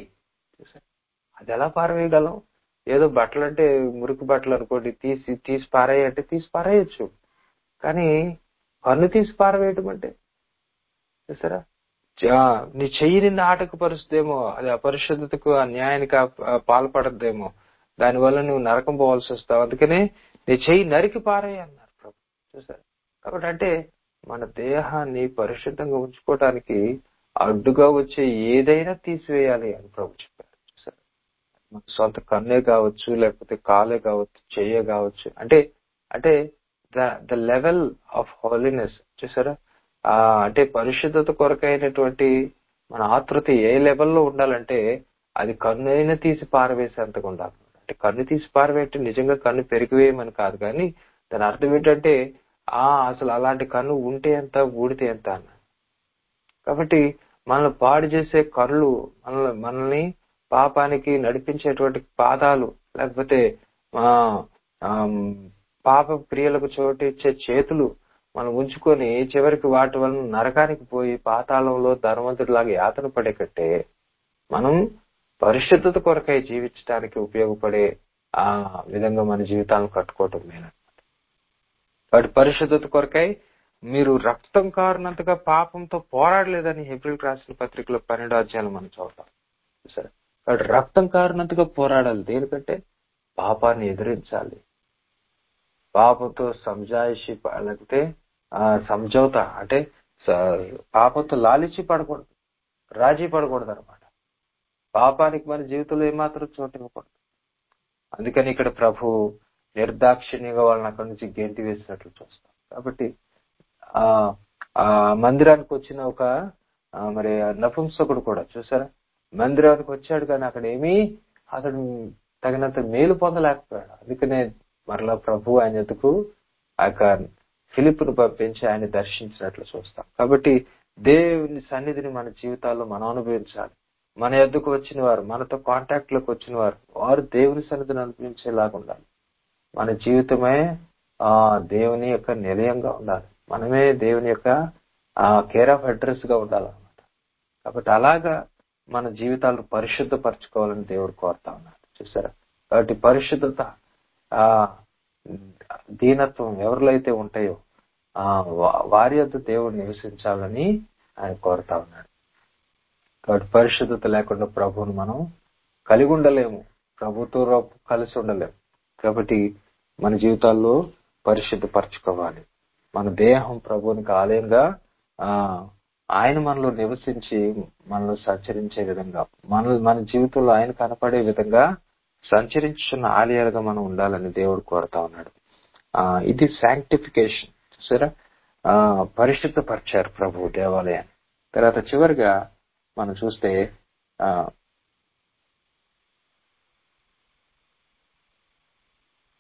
అది ఎలా పారవేయగలం ఏదో బట్టలు అంటే మురికి బట్టలు అనుకోండి తీసి తీసి పారేయి అంటే తీసి పారేయచ్చు కానీ కన్ను తీసి పారవేయటం అంటే చూసారా నీ చెయ్యి నిన్ను ఆటంకపరుస్తుందేమో అది అపరిశుద్ధతకు అన్యాయానికి పాల్పడద్దేమో దానివల్ల నువ్వు నరకం పోవాల్సి వస్తావు అందుకనే నీ చెయ్యి నరికి పారేయి అన్నారు ప్రభు చూసారు కాబట్టి అంటే మన దేహాన్ని పరిశుద్ధంగా ఉంచుకోవటానికి అడ్డుగా వచ్చే ఏదైనా తీసివేయాలి అని ప్రభు చెప్పారు చూసారు మన సొంత కన్నే కావచ్చు లేకపోతే కాలే కావచ్చు చెయ్యే కావచ్చు అంటే అంటే the the level of holiness చూసారా ఆ అంటే పరిశుద్ధత కొరకైనటువంటి మన ఆతృత ఏ లెవెల్లో ఉండాలంటే అది కన్ను అయినా తీసి పారవేసేంతగా ఉండాలి అంటే కన్ను తీసి పారవేయటం నిజంగా కన్ను పెరిగివేయమని కాదు కానీ దాని అర్థం ఏంటంటే ఆ అసలు అలాంటి కన్ను ఉంటే ఎంత ఊడితే ఎంత అన్న కాబట్టి మనల్ని పాడు చేసే కళ్ళు మనల్ని మనల్ని పాపానికి నడిపించేటువంటి పాదాలు లేకపోతే పాప ప్రియులకు చోటు ఇచ్చే చేతులు మనం ఉంచుకొని చివరికి వాటి వలన నరకానికి పోయి పాతాళంలో ధర్మవంతుడిలాగా యాతన పడే కట్టే మనం పరిశుద్ధత కొరకై జీవించడానికి ఉపయోగపడే ఆ విధంగా మన జీవితాలను కట్టుకోవటం మేనమాట వాటి పరిశుద్ధత కొరకై మీరు రక్తం కారునంతగా పాపంతో పోరాడలేదని ఏప్రిల్ రాసిన పత్రికలో పన్నెండు అధ్యాయులు మనం చూద్దాం సరే వాటి రక్తం కారునంతగా పోరాడాలి దేనికంటే పాపాన్ని ఎదిరించాలి పాపంతో సంజాయిషి లేకపోతే సంజౌత అంటే పాపంతో లాలిచి పడకూడదు రాజీ పడకూడదు అనమాట పాపానికి మన జీవితంలో ఏమాత్రం చోటు ఇవ్వకూడదు అందుకని ఇక్కడ ప్రభు నిర్దాక్షిణ్యంగా వాళ్ళని అక్కడి నుంచి గెంటి వేసినట్లు చూస్తాం కాబట్టి ఆ ఆ మందిరానికి వచ్చిన ఒక మరి నపుంసకుడు కూడా చూసారా మందిరానికి వచ్చాడు కానీ అక్కడ ఏమీ అతడు తగినంత మేలు పొందలేకపోయాడు అందుకనే మరలా ప్రభు ఆయన ఎదుకు ఆ యొక్క ఫిలిప్ను పంపించి ఆయన దర్శించినట్లు చూస్తాం కాబట్టి దేవుని సన్నిధిని మన జీవితాల్లో మనం అనుభవించాలి మన ఎద్దుకు వచ్చిన వారు మనతో కాంటాక్ట్ లోకి వచ్చిన వారు వారు దేవుని సన్నిధిని అనుభవించేలాగా ఉండాలి మన జీవితమే ఆ దేవుని యొక్క నిలయంగా ఉండాలి మనమే దేవుని యొక్క ఆ కేర్ ఆఫ్ అడ్రస్ గా ఉండాలన్నమాట కాబట్టి అలాగా మన జీవితాలను పరిశుద్ధపరచుకోవాలని దేవుడు కోరుతా ఉన్నాడు చూసారా కాబట్టి పరిశుద్ధత ఆ దీనత్వం ఎవరిలో అయితే ఉంటాయో ఆ వారి యొక్క దేవుడు నివసించాలని ఆయన కోరుతా ఉన్నాడు కాబట్టి పరిశుద్ధత లేకుండా ప్రభువును మనం కలిగి ఉండలేము ప్రభుతో కలిసి ఉండలేము కాబట్టి మన జీవితాల్లో పరిశుద్ధపరచుకోవాలి మన దేహం ప్రభువునికి ఆలయంగా ఆ ఆయన మనలో నివసించి మనలో సంచరించే విధంగా మన మన జీవితంలో ఆయన కనపడే విధంగా సంచరించున్న ఆలయాలుగా మనం ఉండాలని దేవుడు కోరుతా ఉన్నాడు ఆ ఇది శాంక్టిఫికేషన్ చూసారా ఆ పరిశుద్ధపరిచారు ప్రభు దేవాలయాన్ని తర్వాత చివరిగా మనం చూస్తే ఆ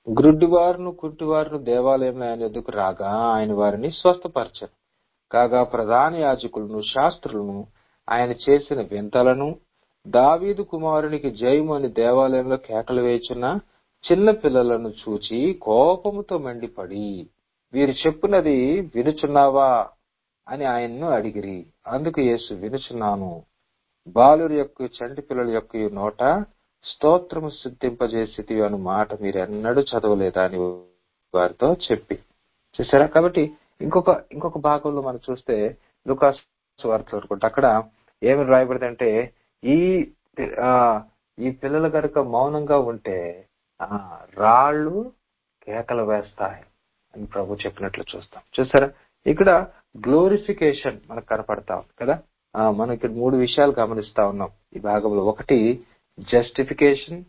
గ్రుడ్డివారును కుంటివారును దేవాలయంలో ఆయన ఎదుకు రాగా ఆయన వారిని స్వస్థపరచను కాగా ప్రధాన యాజకులను శాస్త్రులను ఆయన చేసిన వింతలను దావీదు కుమారునికి జయము అని దేవాలయంలో కేకలు వేయుచున్న చిన్న పిల్లలను చూచి కోపముతో మండిపడి వీరు చెప్పున్నది వినుచున్నావా అని ఆయన్ను అడిగిరి అందుకు యేసు వినుచున్నాను బాలురి యొక్క చంటి పిల్లల యొక్క నోట స్తోత్రము సిద్ధింపజేసి అను మాట మీరు ఎన్నడూ చదవలేదా అని వారితో చెప్పి చూసారా కాబట్టి ఇంకొక ఇంకొక భాగంలో మనం చూస్తే లుకాస్ వార్త అనుకుంటే అక్కడ ఏమి రాయబడిందంటే ఈ ఆ, ఈ పిల్లలు కనుక మౌనంగా ఉంటే ఆ రాళ్ళు కేకలు వేస్తాయి అని ప్రభు చెప్పినట్లు చూస్తాం చూసారా ఇక్కడ గ్లోరిఫికేషన్ మనకు కనపడతా ఉంది కదా ఆ, మనం ఇక్కడ మూడు విషయాలు గమనిస్తా ఉన్నాం ఈ భాగంలో ఒకటి జస్టిఫికేషన్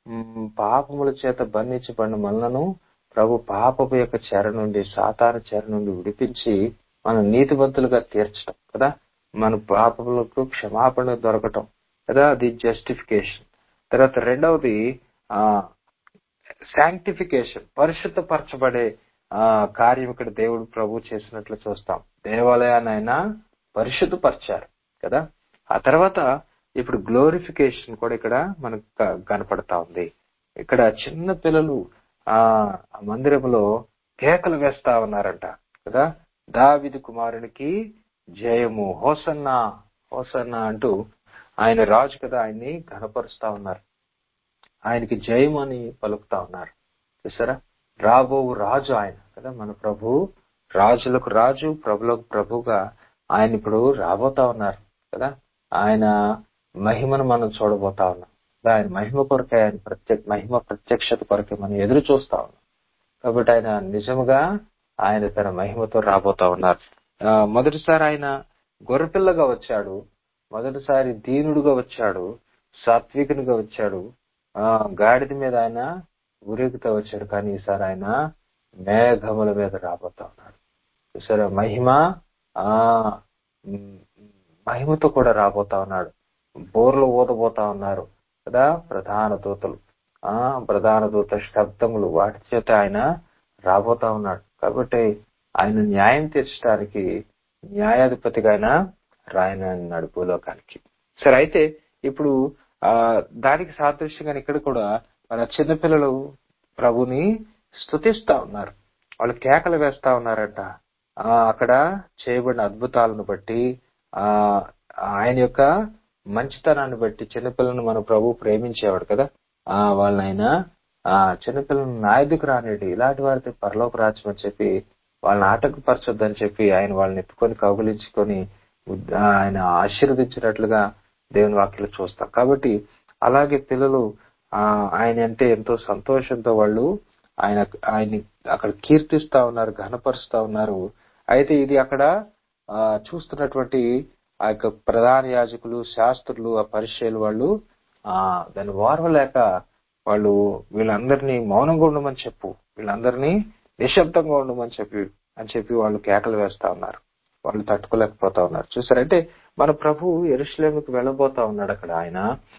పాపముల చేత బంధించబడిన మనలను ప్రభు పాపపు యొక్క చెర నుండి సాతాన చెర నుండి విడిపించి మనం నీతివంతులుగా తీర్చడం కదా మన పాపములకు క్షమాపణ దొరకటం కదా అది జస్టిఫికేషన్ తర్వాత రెండవది ఆ శాంక్టిఫికేషన్ పరిశుద్ధపరచబడే ఆ కార్యం ఇక్కడ దేవుడు ప్రభు చేసినట్లు చూస్తాం దేవాలయాన్ని ఆయన పరిశుద్ధపరిచారు కదా ఆ తర్వాత ఇప్పుడు గ్లోరిఫికేషన్ కూడా ఇక్కడ మనకు క- కనపడతా ఉంది ఇక్కడ చిన్న పిల్లలు ఆ ఆ మందిరంలో కేకలు వేస్తా ఉన్నారంట కదా దావిది కుమారునికి జయము హోసన్నా హోసన్నా అంటూ ఆయన రాజు కదా ఆయన్ని ఘనపరుస్తా ఉన్నారు ఆయనకి జయం అని పలుకుతా ఉన్నారు చూసారా రాబో రాజు ఆయన కదా మన ప్రభు రాజులకు రాజు ప్రభులకు ప్రభుగా ఆయన ఇప్పుడు రాబోతా ఉన్నారు కదా ఆయన మహిమను మనం చూడబోతా ఉన్నాం కదా, ఆయన మహిమ కొరకే ఆయన ప్రత్యక్ష మహిమ ప్రత్యక్షత కొరకే మనం ఎదురు చూస్తా ఉన్నాం కాబట్టి ఆయన నిజముగా ఆయన తన మహిమతో రాబోతా ఉన్నారు ఆ, మొదటిసారి ఆయన గొర్రెపిల్లగా వచ్చాడు మొదటిసారి దీనుడుగా వచ్చాడు సాత్వికునిగా వచ్చాడు ఆ గాడిద మీద ఆయన ఊరేగుతూ వచ్చాడు కానీ ఈసారి ఆయన మేఘముల మీద రాబోతా ఉన్నాడు చూసారా మహిమ ఆ ఉమ్, మహిమతో కూడా రాబోతా ఉన్నాడు బోర్లు ఊదబోతా ఉన్నారు కదా ప్రధాన దూతలు ఆ ప్రధాన దూత శబ్దములు వాటి చేత ఆయన రాబోతా ఉన్నాడు కాబట్టి ఆయన న్యాయం తీర్చడానికి న్యాయాధిపతిగా ఆయన రాయనన్నాడు భూలోకానికి సరే అయితే ఇప్పుడు ఆ దానికి సాదృశ్యంగా ఇక్కడ కూడా మన చిన్నపిల్లలు ప్రభుని స్తుతిస్తా ఉన్నారు వాళ్ళు కేకలు వేస్తా ఉన్నారంట ఆ అక్కడ చేయబడిన అద్భుతాలను బట్టి ఆ ఆయన యొక్క మంచితనాన్ని బట్టి చిన్నపిల్లలను మన ప్రభు ప్రేమించేవాడు కదా ఆ వాళ్ళని ఆయన ఆ చిన్నపిల్లలను నాయకుకు రానేటి ఇలాంటి వారితో పరలోక రాజ్యం అని చెప్పి వాళ్ళని ఆటంకపరచొద్దని చెప్పి ఆయన వాళ్ళని ఎత్తుకొని కౌగులించుకొని ఉద్- ఆయన ఆశీర్వదించినట్లుగా దేవుని వాక్యలో చూస్తాం కాబట్టి అలాగే పిల్లలు ఆ ఆయన అంటే ఎంతో సంతోషంతో వాళ్ళు ఆయన ఆయన్ని అక్కడ కీర్తిస్తా ఉన్నారు ఘనపరుస్తా ఉన్నారు అయితే ఇది అక్కడ ఆ చూస్తున్నటువంటి ఆ యొక్క ప్రధాన యాజకులు శాస్త్రులు ఆ పరిచయాలు వాళ్ళు ఆ దాన్ని ఓర్వలేక వాళ్ళు వీళ్ళందరినీ మౌనంగా ఉండమని చెప్పు వీళ్ళందరినీ నిశ్శబ్దంగా ఉండమని చెప్పి అని చెప్పి వాళ్ళు కేకలు వేస్తా ఉన్నారు వాళ్ళు తట్టుకోలేకపోతా ఉన్నారు చూసారంటే మన ప్రభు ఎరుసలేంకి వెళ్ళబోతా ఉన్నాడు అక్కడ ఆయన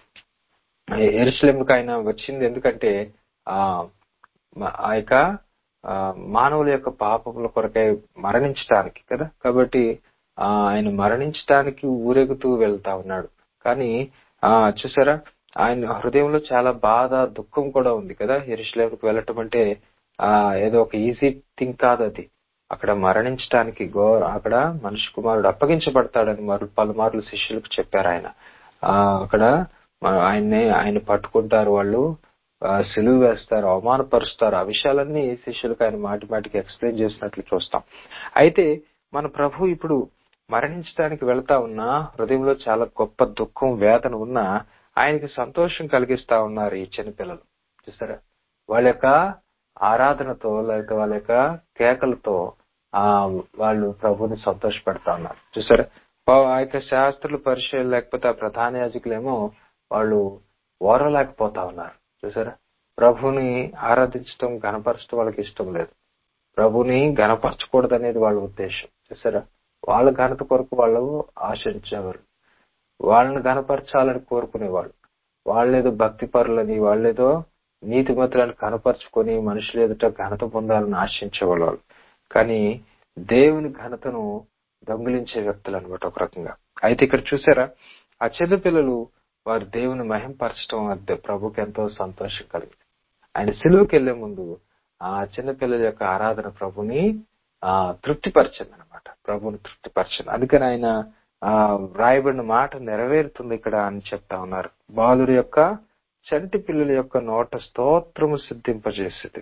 ఎరుసలేంకి ఆయన వచ్చింది ఎందుకంటే ఆ మ- ఆ యొక్క ఆ, మానవుల యొక్క పాపముల కొరకై మరణించటానికి కదా కాబట్టి ఆ, ఆయన మరణించటానికి ఊరేగుతూ వెళ్తా ఉన్నాడు కానీ ఆ చూసారా ఆయన హృదయంలో చాలా బాధ దుఃఖం కూడా ఉంది కదా ఎరుసలేంకి వెళ్ళటం అంటే ఆ ఏదో ఒక ఈజీ థింగ్ కాదు అది అక్కడ మరణించటానికి గో అక్కడ మనిషి కుమారుడు అప్పగించబడతాడని మరు పలుమార్లు శిష్యులకు చెప్పారు ఆయన ఆ అక్కడ మ- ఆయన్ని ఆయన పట్టుకుంటారు వాళ్ళు ఆ, సిలువ వేస్తారు అవమానపరుస్తారు ఆ విషయాలన్నీ శిష్యులకు ఆయన మాటి మాటికి ఎక్స్ప్లెయిన్ చేసినట్లు చూస్తాం అయితే మన ప్రభు ఇప్పుడు మరణించడానికి వెళ్తా ఉన్నా హృదయంలో చాలా గొప్ప దుఃఖం వేదన ఉన్నా ఆయనకి సంతోషం కలిగిస్తా ఉన్నారు ఈ చిన్నపిల్లలు చూసారా వాళ్ళ యొక్క ఆరాధనతో లేక వాళ్ళ యొక్క కేకలతో ఆ వాళ్ళు ప్రభుని సంతోషపెడతా ఉన్నారు చూసారా పా- ఆ యొక్క శాస్త్రులు పరిచయం లేకపోతే ఆ ప్రధాన యాజకులేమో వాళ్ళు ఓరలేకపోతా ఉన్నారు చూసారా ప్రభుని ఆరాధించడం గణపరచడం వాళ్ళకి ఇష్టం లేదు ప్రభుని గణపరచకూడదు అనేది వాళ్ళ ఉద్దేశం చూసారా వాళ్ళ ఘనత కొరకు వాళ్ళు ఆశించేవారు వాళ్ళని గణపరచాలని కోరుకునేవాళ్ళు వాళ్ళేదో భక్తి పరులని వాళ్ళేదో నీతిమంతులను కనపరుచుకొని మనుషుల ఎదుట ఘనత పొందాలని ఆశించేవాళ్ళు కానీ దేవుని ఘనతను దొంగిలించే వ్యక్తులు అనమాట ఒక రకంగా అయితే ఇక్కడ చూసారా ఆ చిన్న పిల్లలు వారు దేవుని మహింపరచడం అది ప్రభుకి ఎంతో సంతోషం కలిగింది ఆయన సిలువకి వెళ్లే ముందు ఆ చిన్న పిల్లల యొక్క ఆరాధన ప్రభుని ఆ తృప్తిపరిచింది అనమాట ప్రభుని తృప్తిపరిచింది అందుకని ఆయన ఆ రాయబడిన మాట నెరవేరుతుంది ఇక్కడ అని చెప్తా ఉన్నారు బాలుడి యొక్క చంటి పిల్లల యొక్క నోట స్తోత్రము సిద్ధింపజేసేది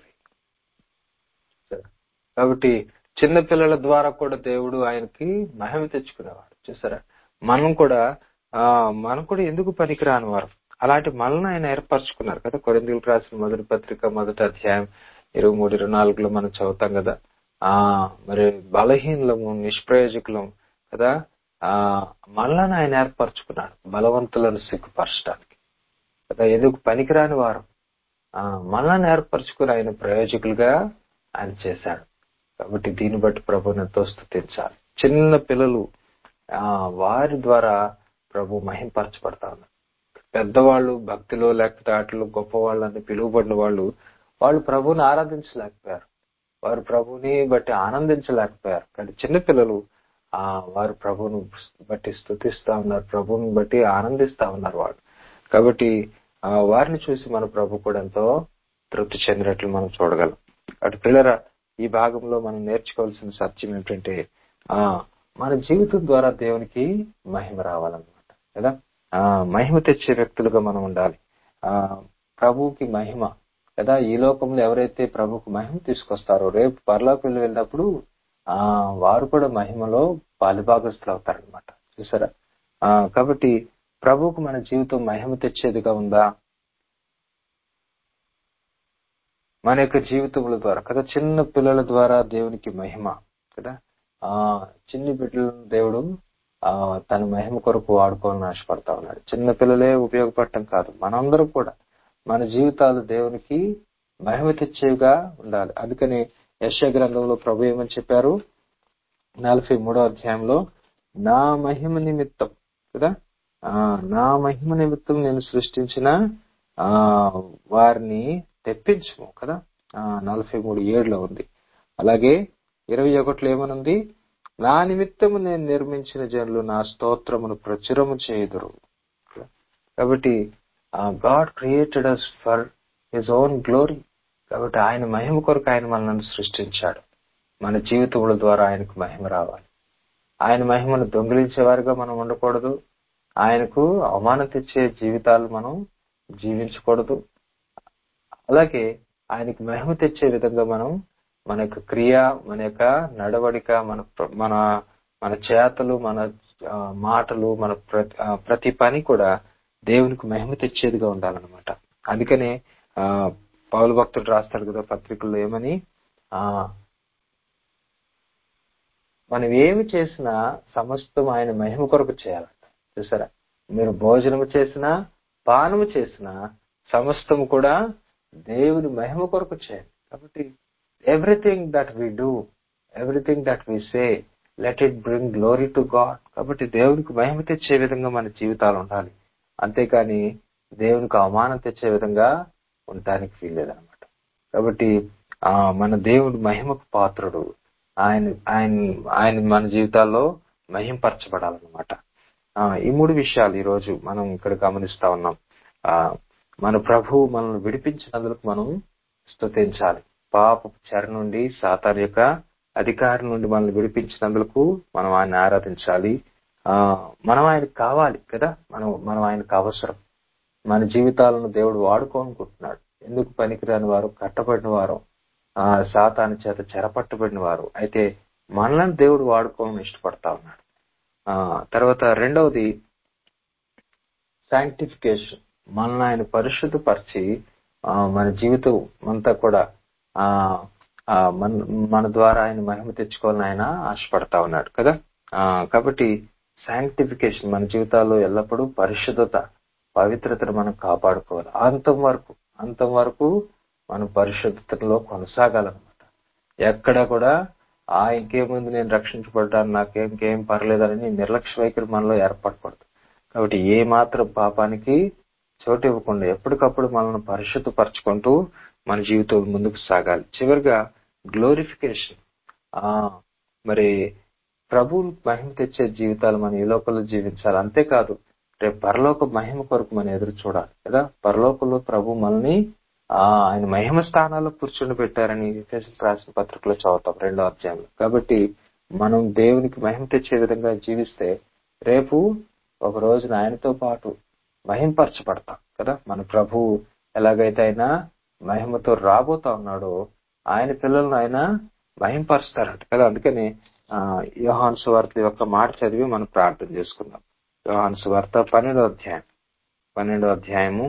కాబట్టి చిన్న పిల్లల ద్వారా కూడా దేవుడు ఆయనకి మహిమ తెచ్చుకునేవాడు చూసారా మనం కూడా ఆ మనం కూడా ఎందుకు పనికిరాని వారు అలాంటి మనల్ని ఆయన ఏర్పరచుకున్నారు కదా కొరిందులకు రాసిన మొదటి పత్రిక మొదటి అధ్యాయం ఇరవై మూడు ఇరవై నాలుగులో మనం చదువుతాం కదా ఆ మరి బలహీనలము నిష్ప్రయోజకులం కదా ఆ మనల్ని ఆయన ఏర్పరచుకున్నాడు బలవంతులను సిగ్గుపరచడానికి కదా ఎందుకు పనికిరాని వారు ఆ మనల్ని ఏర్పరచుకుని ఆయన ప్రయోజకులుగా ఆయన చేశాడు కాబట్టి దీన్ని బట్టి ప్రభుని ఎంతో స్థుతించాలి చిన్న పిల్లలు ఆ వారి ద్వారా ప్రభు మహింపరచబడతా ఉన్నారు పెద్దవాళ్ళు భక్తిలో లేకపోతే ఆటలు గొప్ప వాళ్ళని పిలువబడిన వాళ్ళు వాళ్ళు ప్రభుని ఆరాధించలేకపోయారు వారు ప్రభుని బట్టి ఆనందించలేకపోయారు కానీ చిన్నపిల్లలు ఆ వారు ప్రభుని బట్టి స్థుతిస్తా ఉన్నారు ప్రభుని బట్టి ఆనందిస్తా ఉన్నారు వాళ్ళు కాబట్టి ఆ వారిని చూసి మన ప్రభు కూడా ఎంతో తృప్తి చెందినట్లు మనం చూడగలం అటు పిల్లరా ఈ భాగంలో మనం నేర్చుకోవాల్సిన సత్యం ఏంటంటే ఆ మన జీవితం ద్వారా దేవునికి మహిమ రావాలన్నమాట కదా ఆ మహిమ తెచ్చే వ్యక్తులుగా మనం ఉండాలి ఆ ప్రభువుకి మహిమ కదా ఈ లోకంలో ఎవరైతే ప్రభుకు మహిమ తీసుకొస్తారో రేపు పరలోకి వెళ్ళినప్పుడు ఆ వారు కూడా మహిమలో పాలిభాగస్తులు అవుతారనమాట చూసారా ఆ కాబట్టి ప్రభువుకు మన జీవితం మహిమ తెచ్చేదిగా ఉందా మన యొక్క జీవితముల ద్వారా కదా చిన్న పిల్లల ద్వారా దేవునికి మహిమ కదా ఆ చిన్ని బిడ్డలను దేవుడు ఆ తన మహిమ కొరకు వాడుకోవాలని ఆశపడతా ఉన్నాడు చిన్న పిల్లలే ఉపయోగపడటం కాదు మనందరం కూడా మన జీవితాలు దేవునికి మహిమ తెచ్చేవిగా ఉండాలి అందుకని యశ గ్రంథంలో ప్రభు ఏమని చెప్పారు నలభై మూడో అధ్యాయంలో నా మహిమ నిమిత్తం కదా ఆ నా మహిమ నిమిత్తం నేను సృష్టించిన ఆ వారిని తెప్పించము కదా ఆ నలభై మూడు ఏడులో ఉంది అలాగే ఇరవై ఒకటిలో ఏమనుంది నా నిమిత్తము నేను నిర్మించిన జనులు నా స్తోత్రమును ప్రచురము చేయుదురు కాబట్టి God created us for his own glory కాబట్టి ఆయన మహిమ కొరకు ఆయన మనల్ని సృష్టించాడు మన జీవితముల ద్వారా ఆయనకు మహిమ రావాలి ఆయన మహిమను దొంగిలించేవారుగా మనం ఉండకూడదు ఆయనకు అవమానం తెచ్చే జీవితాలు మనం జీవించకూడదు అలాగే ఆయనకి మహిమ తెచ్చే విధంగా మనం మన యొక్క క్రియ మన యొక్క నడవడిక మన మన మన చేతలు మన మాటలు మన ప్రతి ప్రతి పని కూడా దేవునికి మహిమ తెచ్చేదిగా ఉండాలన్నమాట అందుకనే ఆ పౌలు భక్తుడు రాస్తాడు కదా పత్రికల్లో ఏమని ఆ మనం ఏమి చేసినా సమస్తం ఆయన మహిమ కొరకు చేయాలంట చూసారా మీరు భోజనము చేసినా పానము చేసినా సమస్తము కూడా దేవుని మహిమ కొరకు చేయాలి కాబట్టి everything that we do everything that we say let it bring glory to God కాబట్టి దేవునికి మహిమ తెచ్చే విధంగా మన జీవితాలు ఉండాలి అంతేకాని దేవునికి అవమానం తెచ్చే విధంగా ఉండటానికి వీల్లేదనమాట కాబట్టి ఆ మన దేవుడు మహిమకు పాత్రుడు ఆయన ఆయన ఆయన మన జీవితాల్లో మహింపరచబడాలన్నమాట ఆ ఈ మూడు విషయాలు ఈ రోజు మనం ఇక్కడ గమనిస్తా ఉన్నాం ఆ మన ప్రభువు మనల్ని విడిపించినందుకు మనం స్తుతించాలి పాప చెర నుండి సాతాన్ యొక్క అధికారం నుండి మనల్ని విడిపించినందుకు మనం ఆయన ఆరాధించాలి ఆ మనం ఆయనకు కావాలి కదా మనం మనం ఆయనకు అవసరం మన జీవితాలను దేవుడు వాడుకోనుకుంటున్నాడు ఎందుకు పనికిరాని వారు కట్టబడిన వారు ఆ సాతాని చేత చెరపట్టబడిన వారు అయితే మనల్ని దేవుడు వాడుకోవాలని ఇష్టపడతా ఉన్నాడు ఆ తర్వాత రెండవది శాంక్టిఫికేషన్ మనల్ని ఆయన పరిశుద్ధపరిచి మన జీవితం అంతా కూడా ఆ మన మన ద్వారా ఆయన మహిమ తెచ్చుకోవాలని ఆయన ఆశపడతా ఉన్నాడు కదా ఆ కాబట్టి శాంక్టిఫికేషన్ మన జీవితాల్లో ఎల్లప్పుడూ పరిశుద్ధత పవిత్రతను మనం కాపాడుకోవాలి అంతం వరకు అంతం వరకు మనం పరిశుద్ధతలో కొనసాగాలన్నమాట ఎక్కడ కూడా ఆ ఇంకేముంది నేను రక్షించబడ్డాను నాకేం ఇంకేం పర్లేదని నిర్లక్ష్య వైఖరి మనలో ఏర్పడకూడదు కాబట్టి ఏ మాత్రం పాపానికి చోటు ఇవ్వకుండా ఎప్పటికప్పుడు మనల్ని పరిశుద్ధపరచుకుంటూ మన జీవితం ముందుకు సాగాలి చివరిగా గ్లోరిఫికేషన్ ఆ మరి ప్రభు మహిమ తెచ్చే జీవితాలు మనం ఈ లోకంలో జీవించాలి అంతేకాదు రేపు పరలోక మహిమ కొరకు మనం ఎదురు చూడాలి కదా పరలోకంలో ప్రభు మనల్ని ఆ ఆయన మహిమ స్థానాల్లో కూర్చుని పెట్టారని ఎఫెసీయులకు రాసిన పత్రికలో చదువుతాం రెండో అధ్యాయంలో కాబట్టి మనం దేవునికి మహిమ తెచ్చే విధంగా జీవిస్తే రేపు ఒక రోజున ఆయనతో పాటు మహింపరచబడతాం కదా మన ప్రభు ఎలాగైతే ఆయన మహిమతో రాబోతా ఉన్నాడో ఆయన పిల్లలను ఆయన మహింపరుస్తారంట కదా అందుకని ఆ యోహాను సువార్త యొక్క మాట చదివి మనం ప్రార్థన చేసుకుందాం యోహాను సువార్త పన్నెండో అధ్యాయం పన్నెండో అధ్యాయము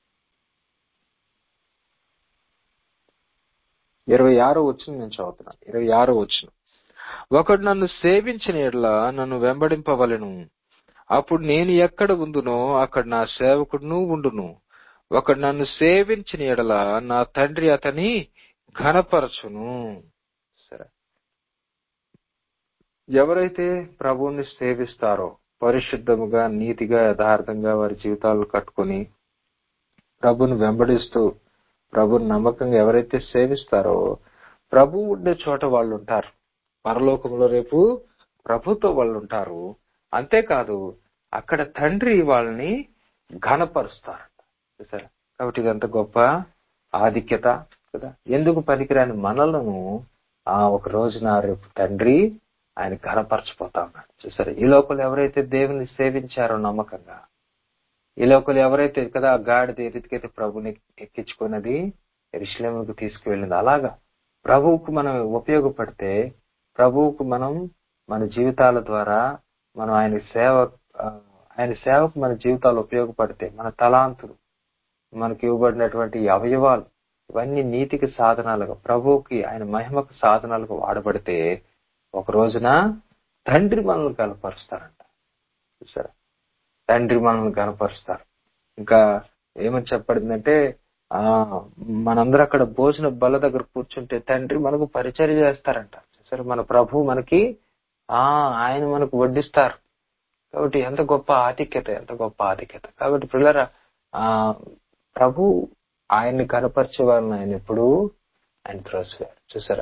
ఇరవై ఆరో వచ్చిన నేను చదువుతున్నాను ఇరవై ఆరో వచ్చిన ఒకడు నన్ను సేవించిన ఎడల నన్ను వెంబడింపవలెను అప్పుడు నేను ఎక్కడ ఉందునో అక్కడ నా సేవకుడును ఉండును ఒకడు నన్ను సేవించిన ఎడల నా తండ్రి అతని ఘనపరచును సరే ఎవరైతే ప్రభువుని సేవిస్తారో పరిశుద్ధముగా నీతిగా యథార్థంగా వారి జీవితాలు కట్టుకొని ప్రభుని వెంబడిస్తూ ప్రభుని నమ్మకంగా ఎవరైతే సేవిస్తారో ప్రభు ఉండే చోట వాళ్ళు ఉంటారు పరలోకంలో రేపు ప్రభుతో వాళ్ళు ఉంటారు అంతేకాదు అక్కడ తండ్రి వాళ్ళని ఘనపరుస్తారు చూసారా కాబట్టి ఇదంత గొప్ప ఆధిక్యత కదా ఎందుకు పనికిరాని మనలను ఆ ఒక రోజున రేపు తండ్రి ఆయన ఘనపరచిపోతా ఉన్నాడు చూసారా ఈ లోపల ఎవరైతే దేవుని సేవించారో నమ్మకంగా ఈ లోకలు ఎవరైతే కదా గాడిద ఎరితికైతే ప్రభుని ఎక్కించుకున్నది ఎరుశలేముకు తీసుకువెళ్ళింది అలాగా ప్రభువుకు మనం ఉపయోగపడితే ప్రభువుకు మనం మన జీవితాల ద్వారా మనం ఆయన సేవ ఆయన సేవకు మన జీవితాలు ఉపయోగపడితే మన తలాంతులు మనకి ఇవ్వబడినటువంటి అవయవాలు ఇవన్నీ నీతికి సాధనాలుగా ప్రభువుకి ఆయన మహిమకు సాధనాలుగా వాడబడితే ఒక రోజున తండ్రి మనల్ని కనపరుస్తారంట చూసారా తండ్రి మనల్ని కనపరుస్తారు ఇంకా ఏమని చెప్పబడిందంటే ఆ మనందరూ అక్కడ భోజన బల్ల దగ్గర కూర్చుంటే తండ్రి మనకు పరిచయం చేస్తారంట సరే మన ప్రభు మనకి ఆ ఆయన మనకు వడ్డిస్తారు కాబట్టి ఎంత గొప్ప ఆధిక్యత ఎంత గొప్ప ఆధిక్యత కాబట్టి పిల్లరా ఆ ప్రభు ఆయన్ని కనపరిచే వాళ్ళని ఆయన ఎప్పుడు ఆయన త్రోసివారు చూసారా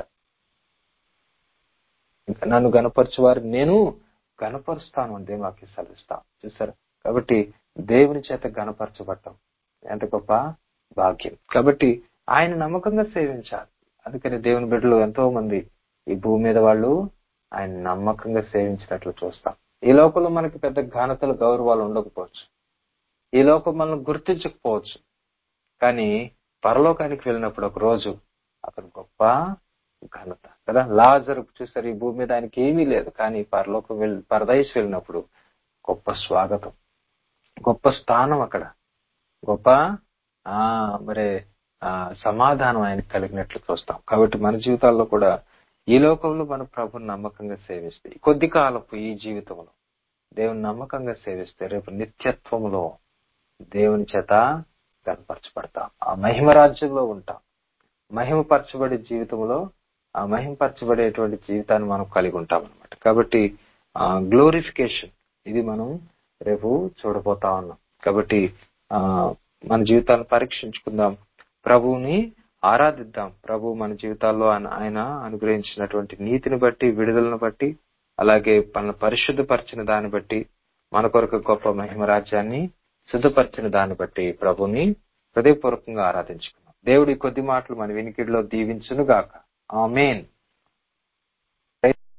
ఇంకా నన్ను గనపరిచేవారు నేను గనపరుస్తాను అంటే మాకు సెలవిస్తాను చూసారా కాబట్టి దేవుని చేత గనపరచబడటం ఎంత గొప్ప భాగ్యం కాబట్టి ఆయన నమ్మకంగా సేవించాలి అందుకని దేవుని బిడ్డలు ఎంతో మంది ఈ భూమి మీద వాళ్ళు ఆయన నమ్మకంగా సేవించినట్లు చూస్తాం ఈ లోకంలో మనకి పెద్ద ఘనతలు గౌరవాలు ఉండకపోవచ్చు ఈ లోకం మనల్ని గుర్తించకపోవచ్చు కానీ పరలోకానికి వెళ్ళినప్పుడు ఒక రోజు అతను గొప్ప ఘనత కదా లాజరు చూసారు ఈ భూమి మీద ఆయనకి ఏమీ లేదు కానీ పరలోకం వెళ్ళి పరదైసి వెళ్ళినప్పుడు గొప్ప స్వాగతం గొప్ప స్థానం అక్కడ గొప్ప ఆ మరి ఆ సమాధానం ఆయనకు కలిగినట్లు చూస్తాం కాబట్టి మన జీవితాల్లో కూడా ఈ లోకంలో మన ప్రభుని నమ్మకంగా సేవిస్తే కొద్ది కాలపు ఈ జీవితంలో దేవుని నమ్మకంగా సేవిస్తే రేపు నిత్యత్వంలో దేవుని చేత కనపరచబడతాం ఆ మహిమ రాజ్యంలో ఉంటాం మహిమపరచబడే జీవితంలో ఆ మహిమపరచబడేటువంటి జీవితాన్ని మనం కలిగి ఉంటాం అనమాట కాబట్టి ఆ గ్లోరిఫికేషన్ ఇది మనం రేపు చూడబోతా ఉన్నాం కాబట్టి ఆ మన జీవితాన్ని పరీక్షించుకుందాం ప్రభువుని ఆరాధిద్దాం ప్రభు మన జీవితాల్లో ఆయన అనుగ్రహించినటువంటి నీతిని బట్టి విడుదలను బట్టి అలాగే మన పరిశుద్ధపరిచిన దాన్ని బట్టి మన కొరకు గొప్ప మహిమ రాజ్యాన్ని సిద్ధపరిచిన దాన్ని బట్టి ప్రభుని హృదయపూర్వకంగా ఆరాధించుకున్నాం దేవుడి కొద్ది మాటలు మన వినికిడిలో దీవించును గాక ఆమెన్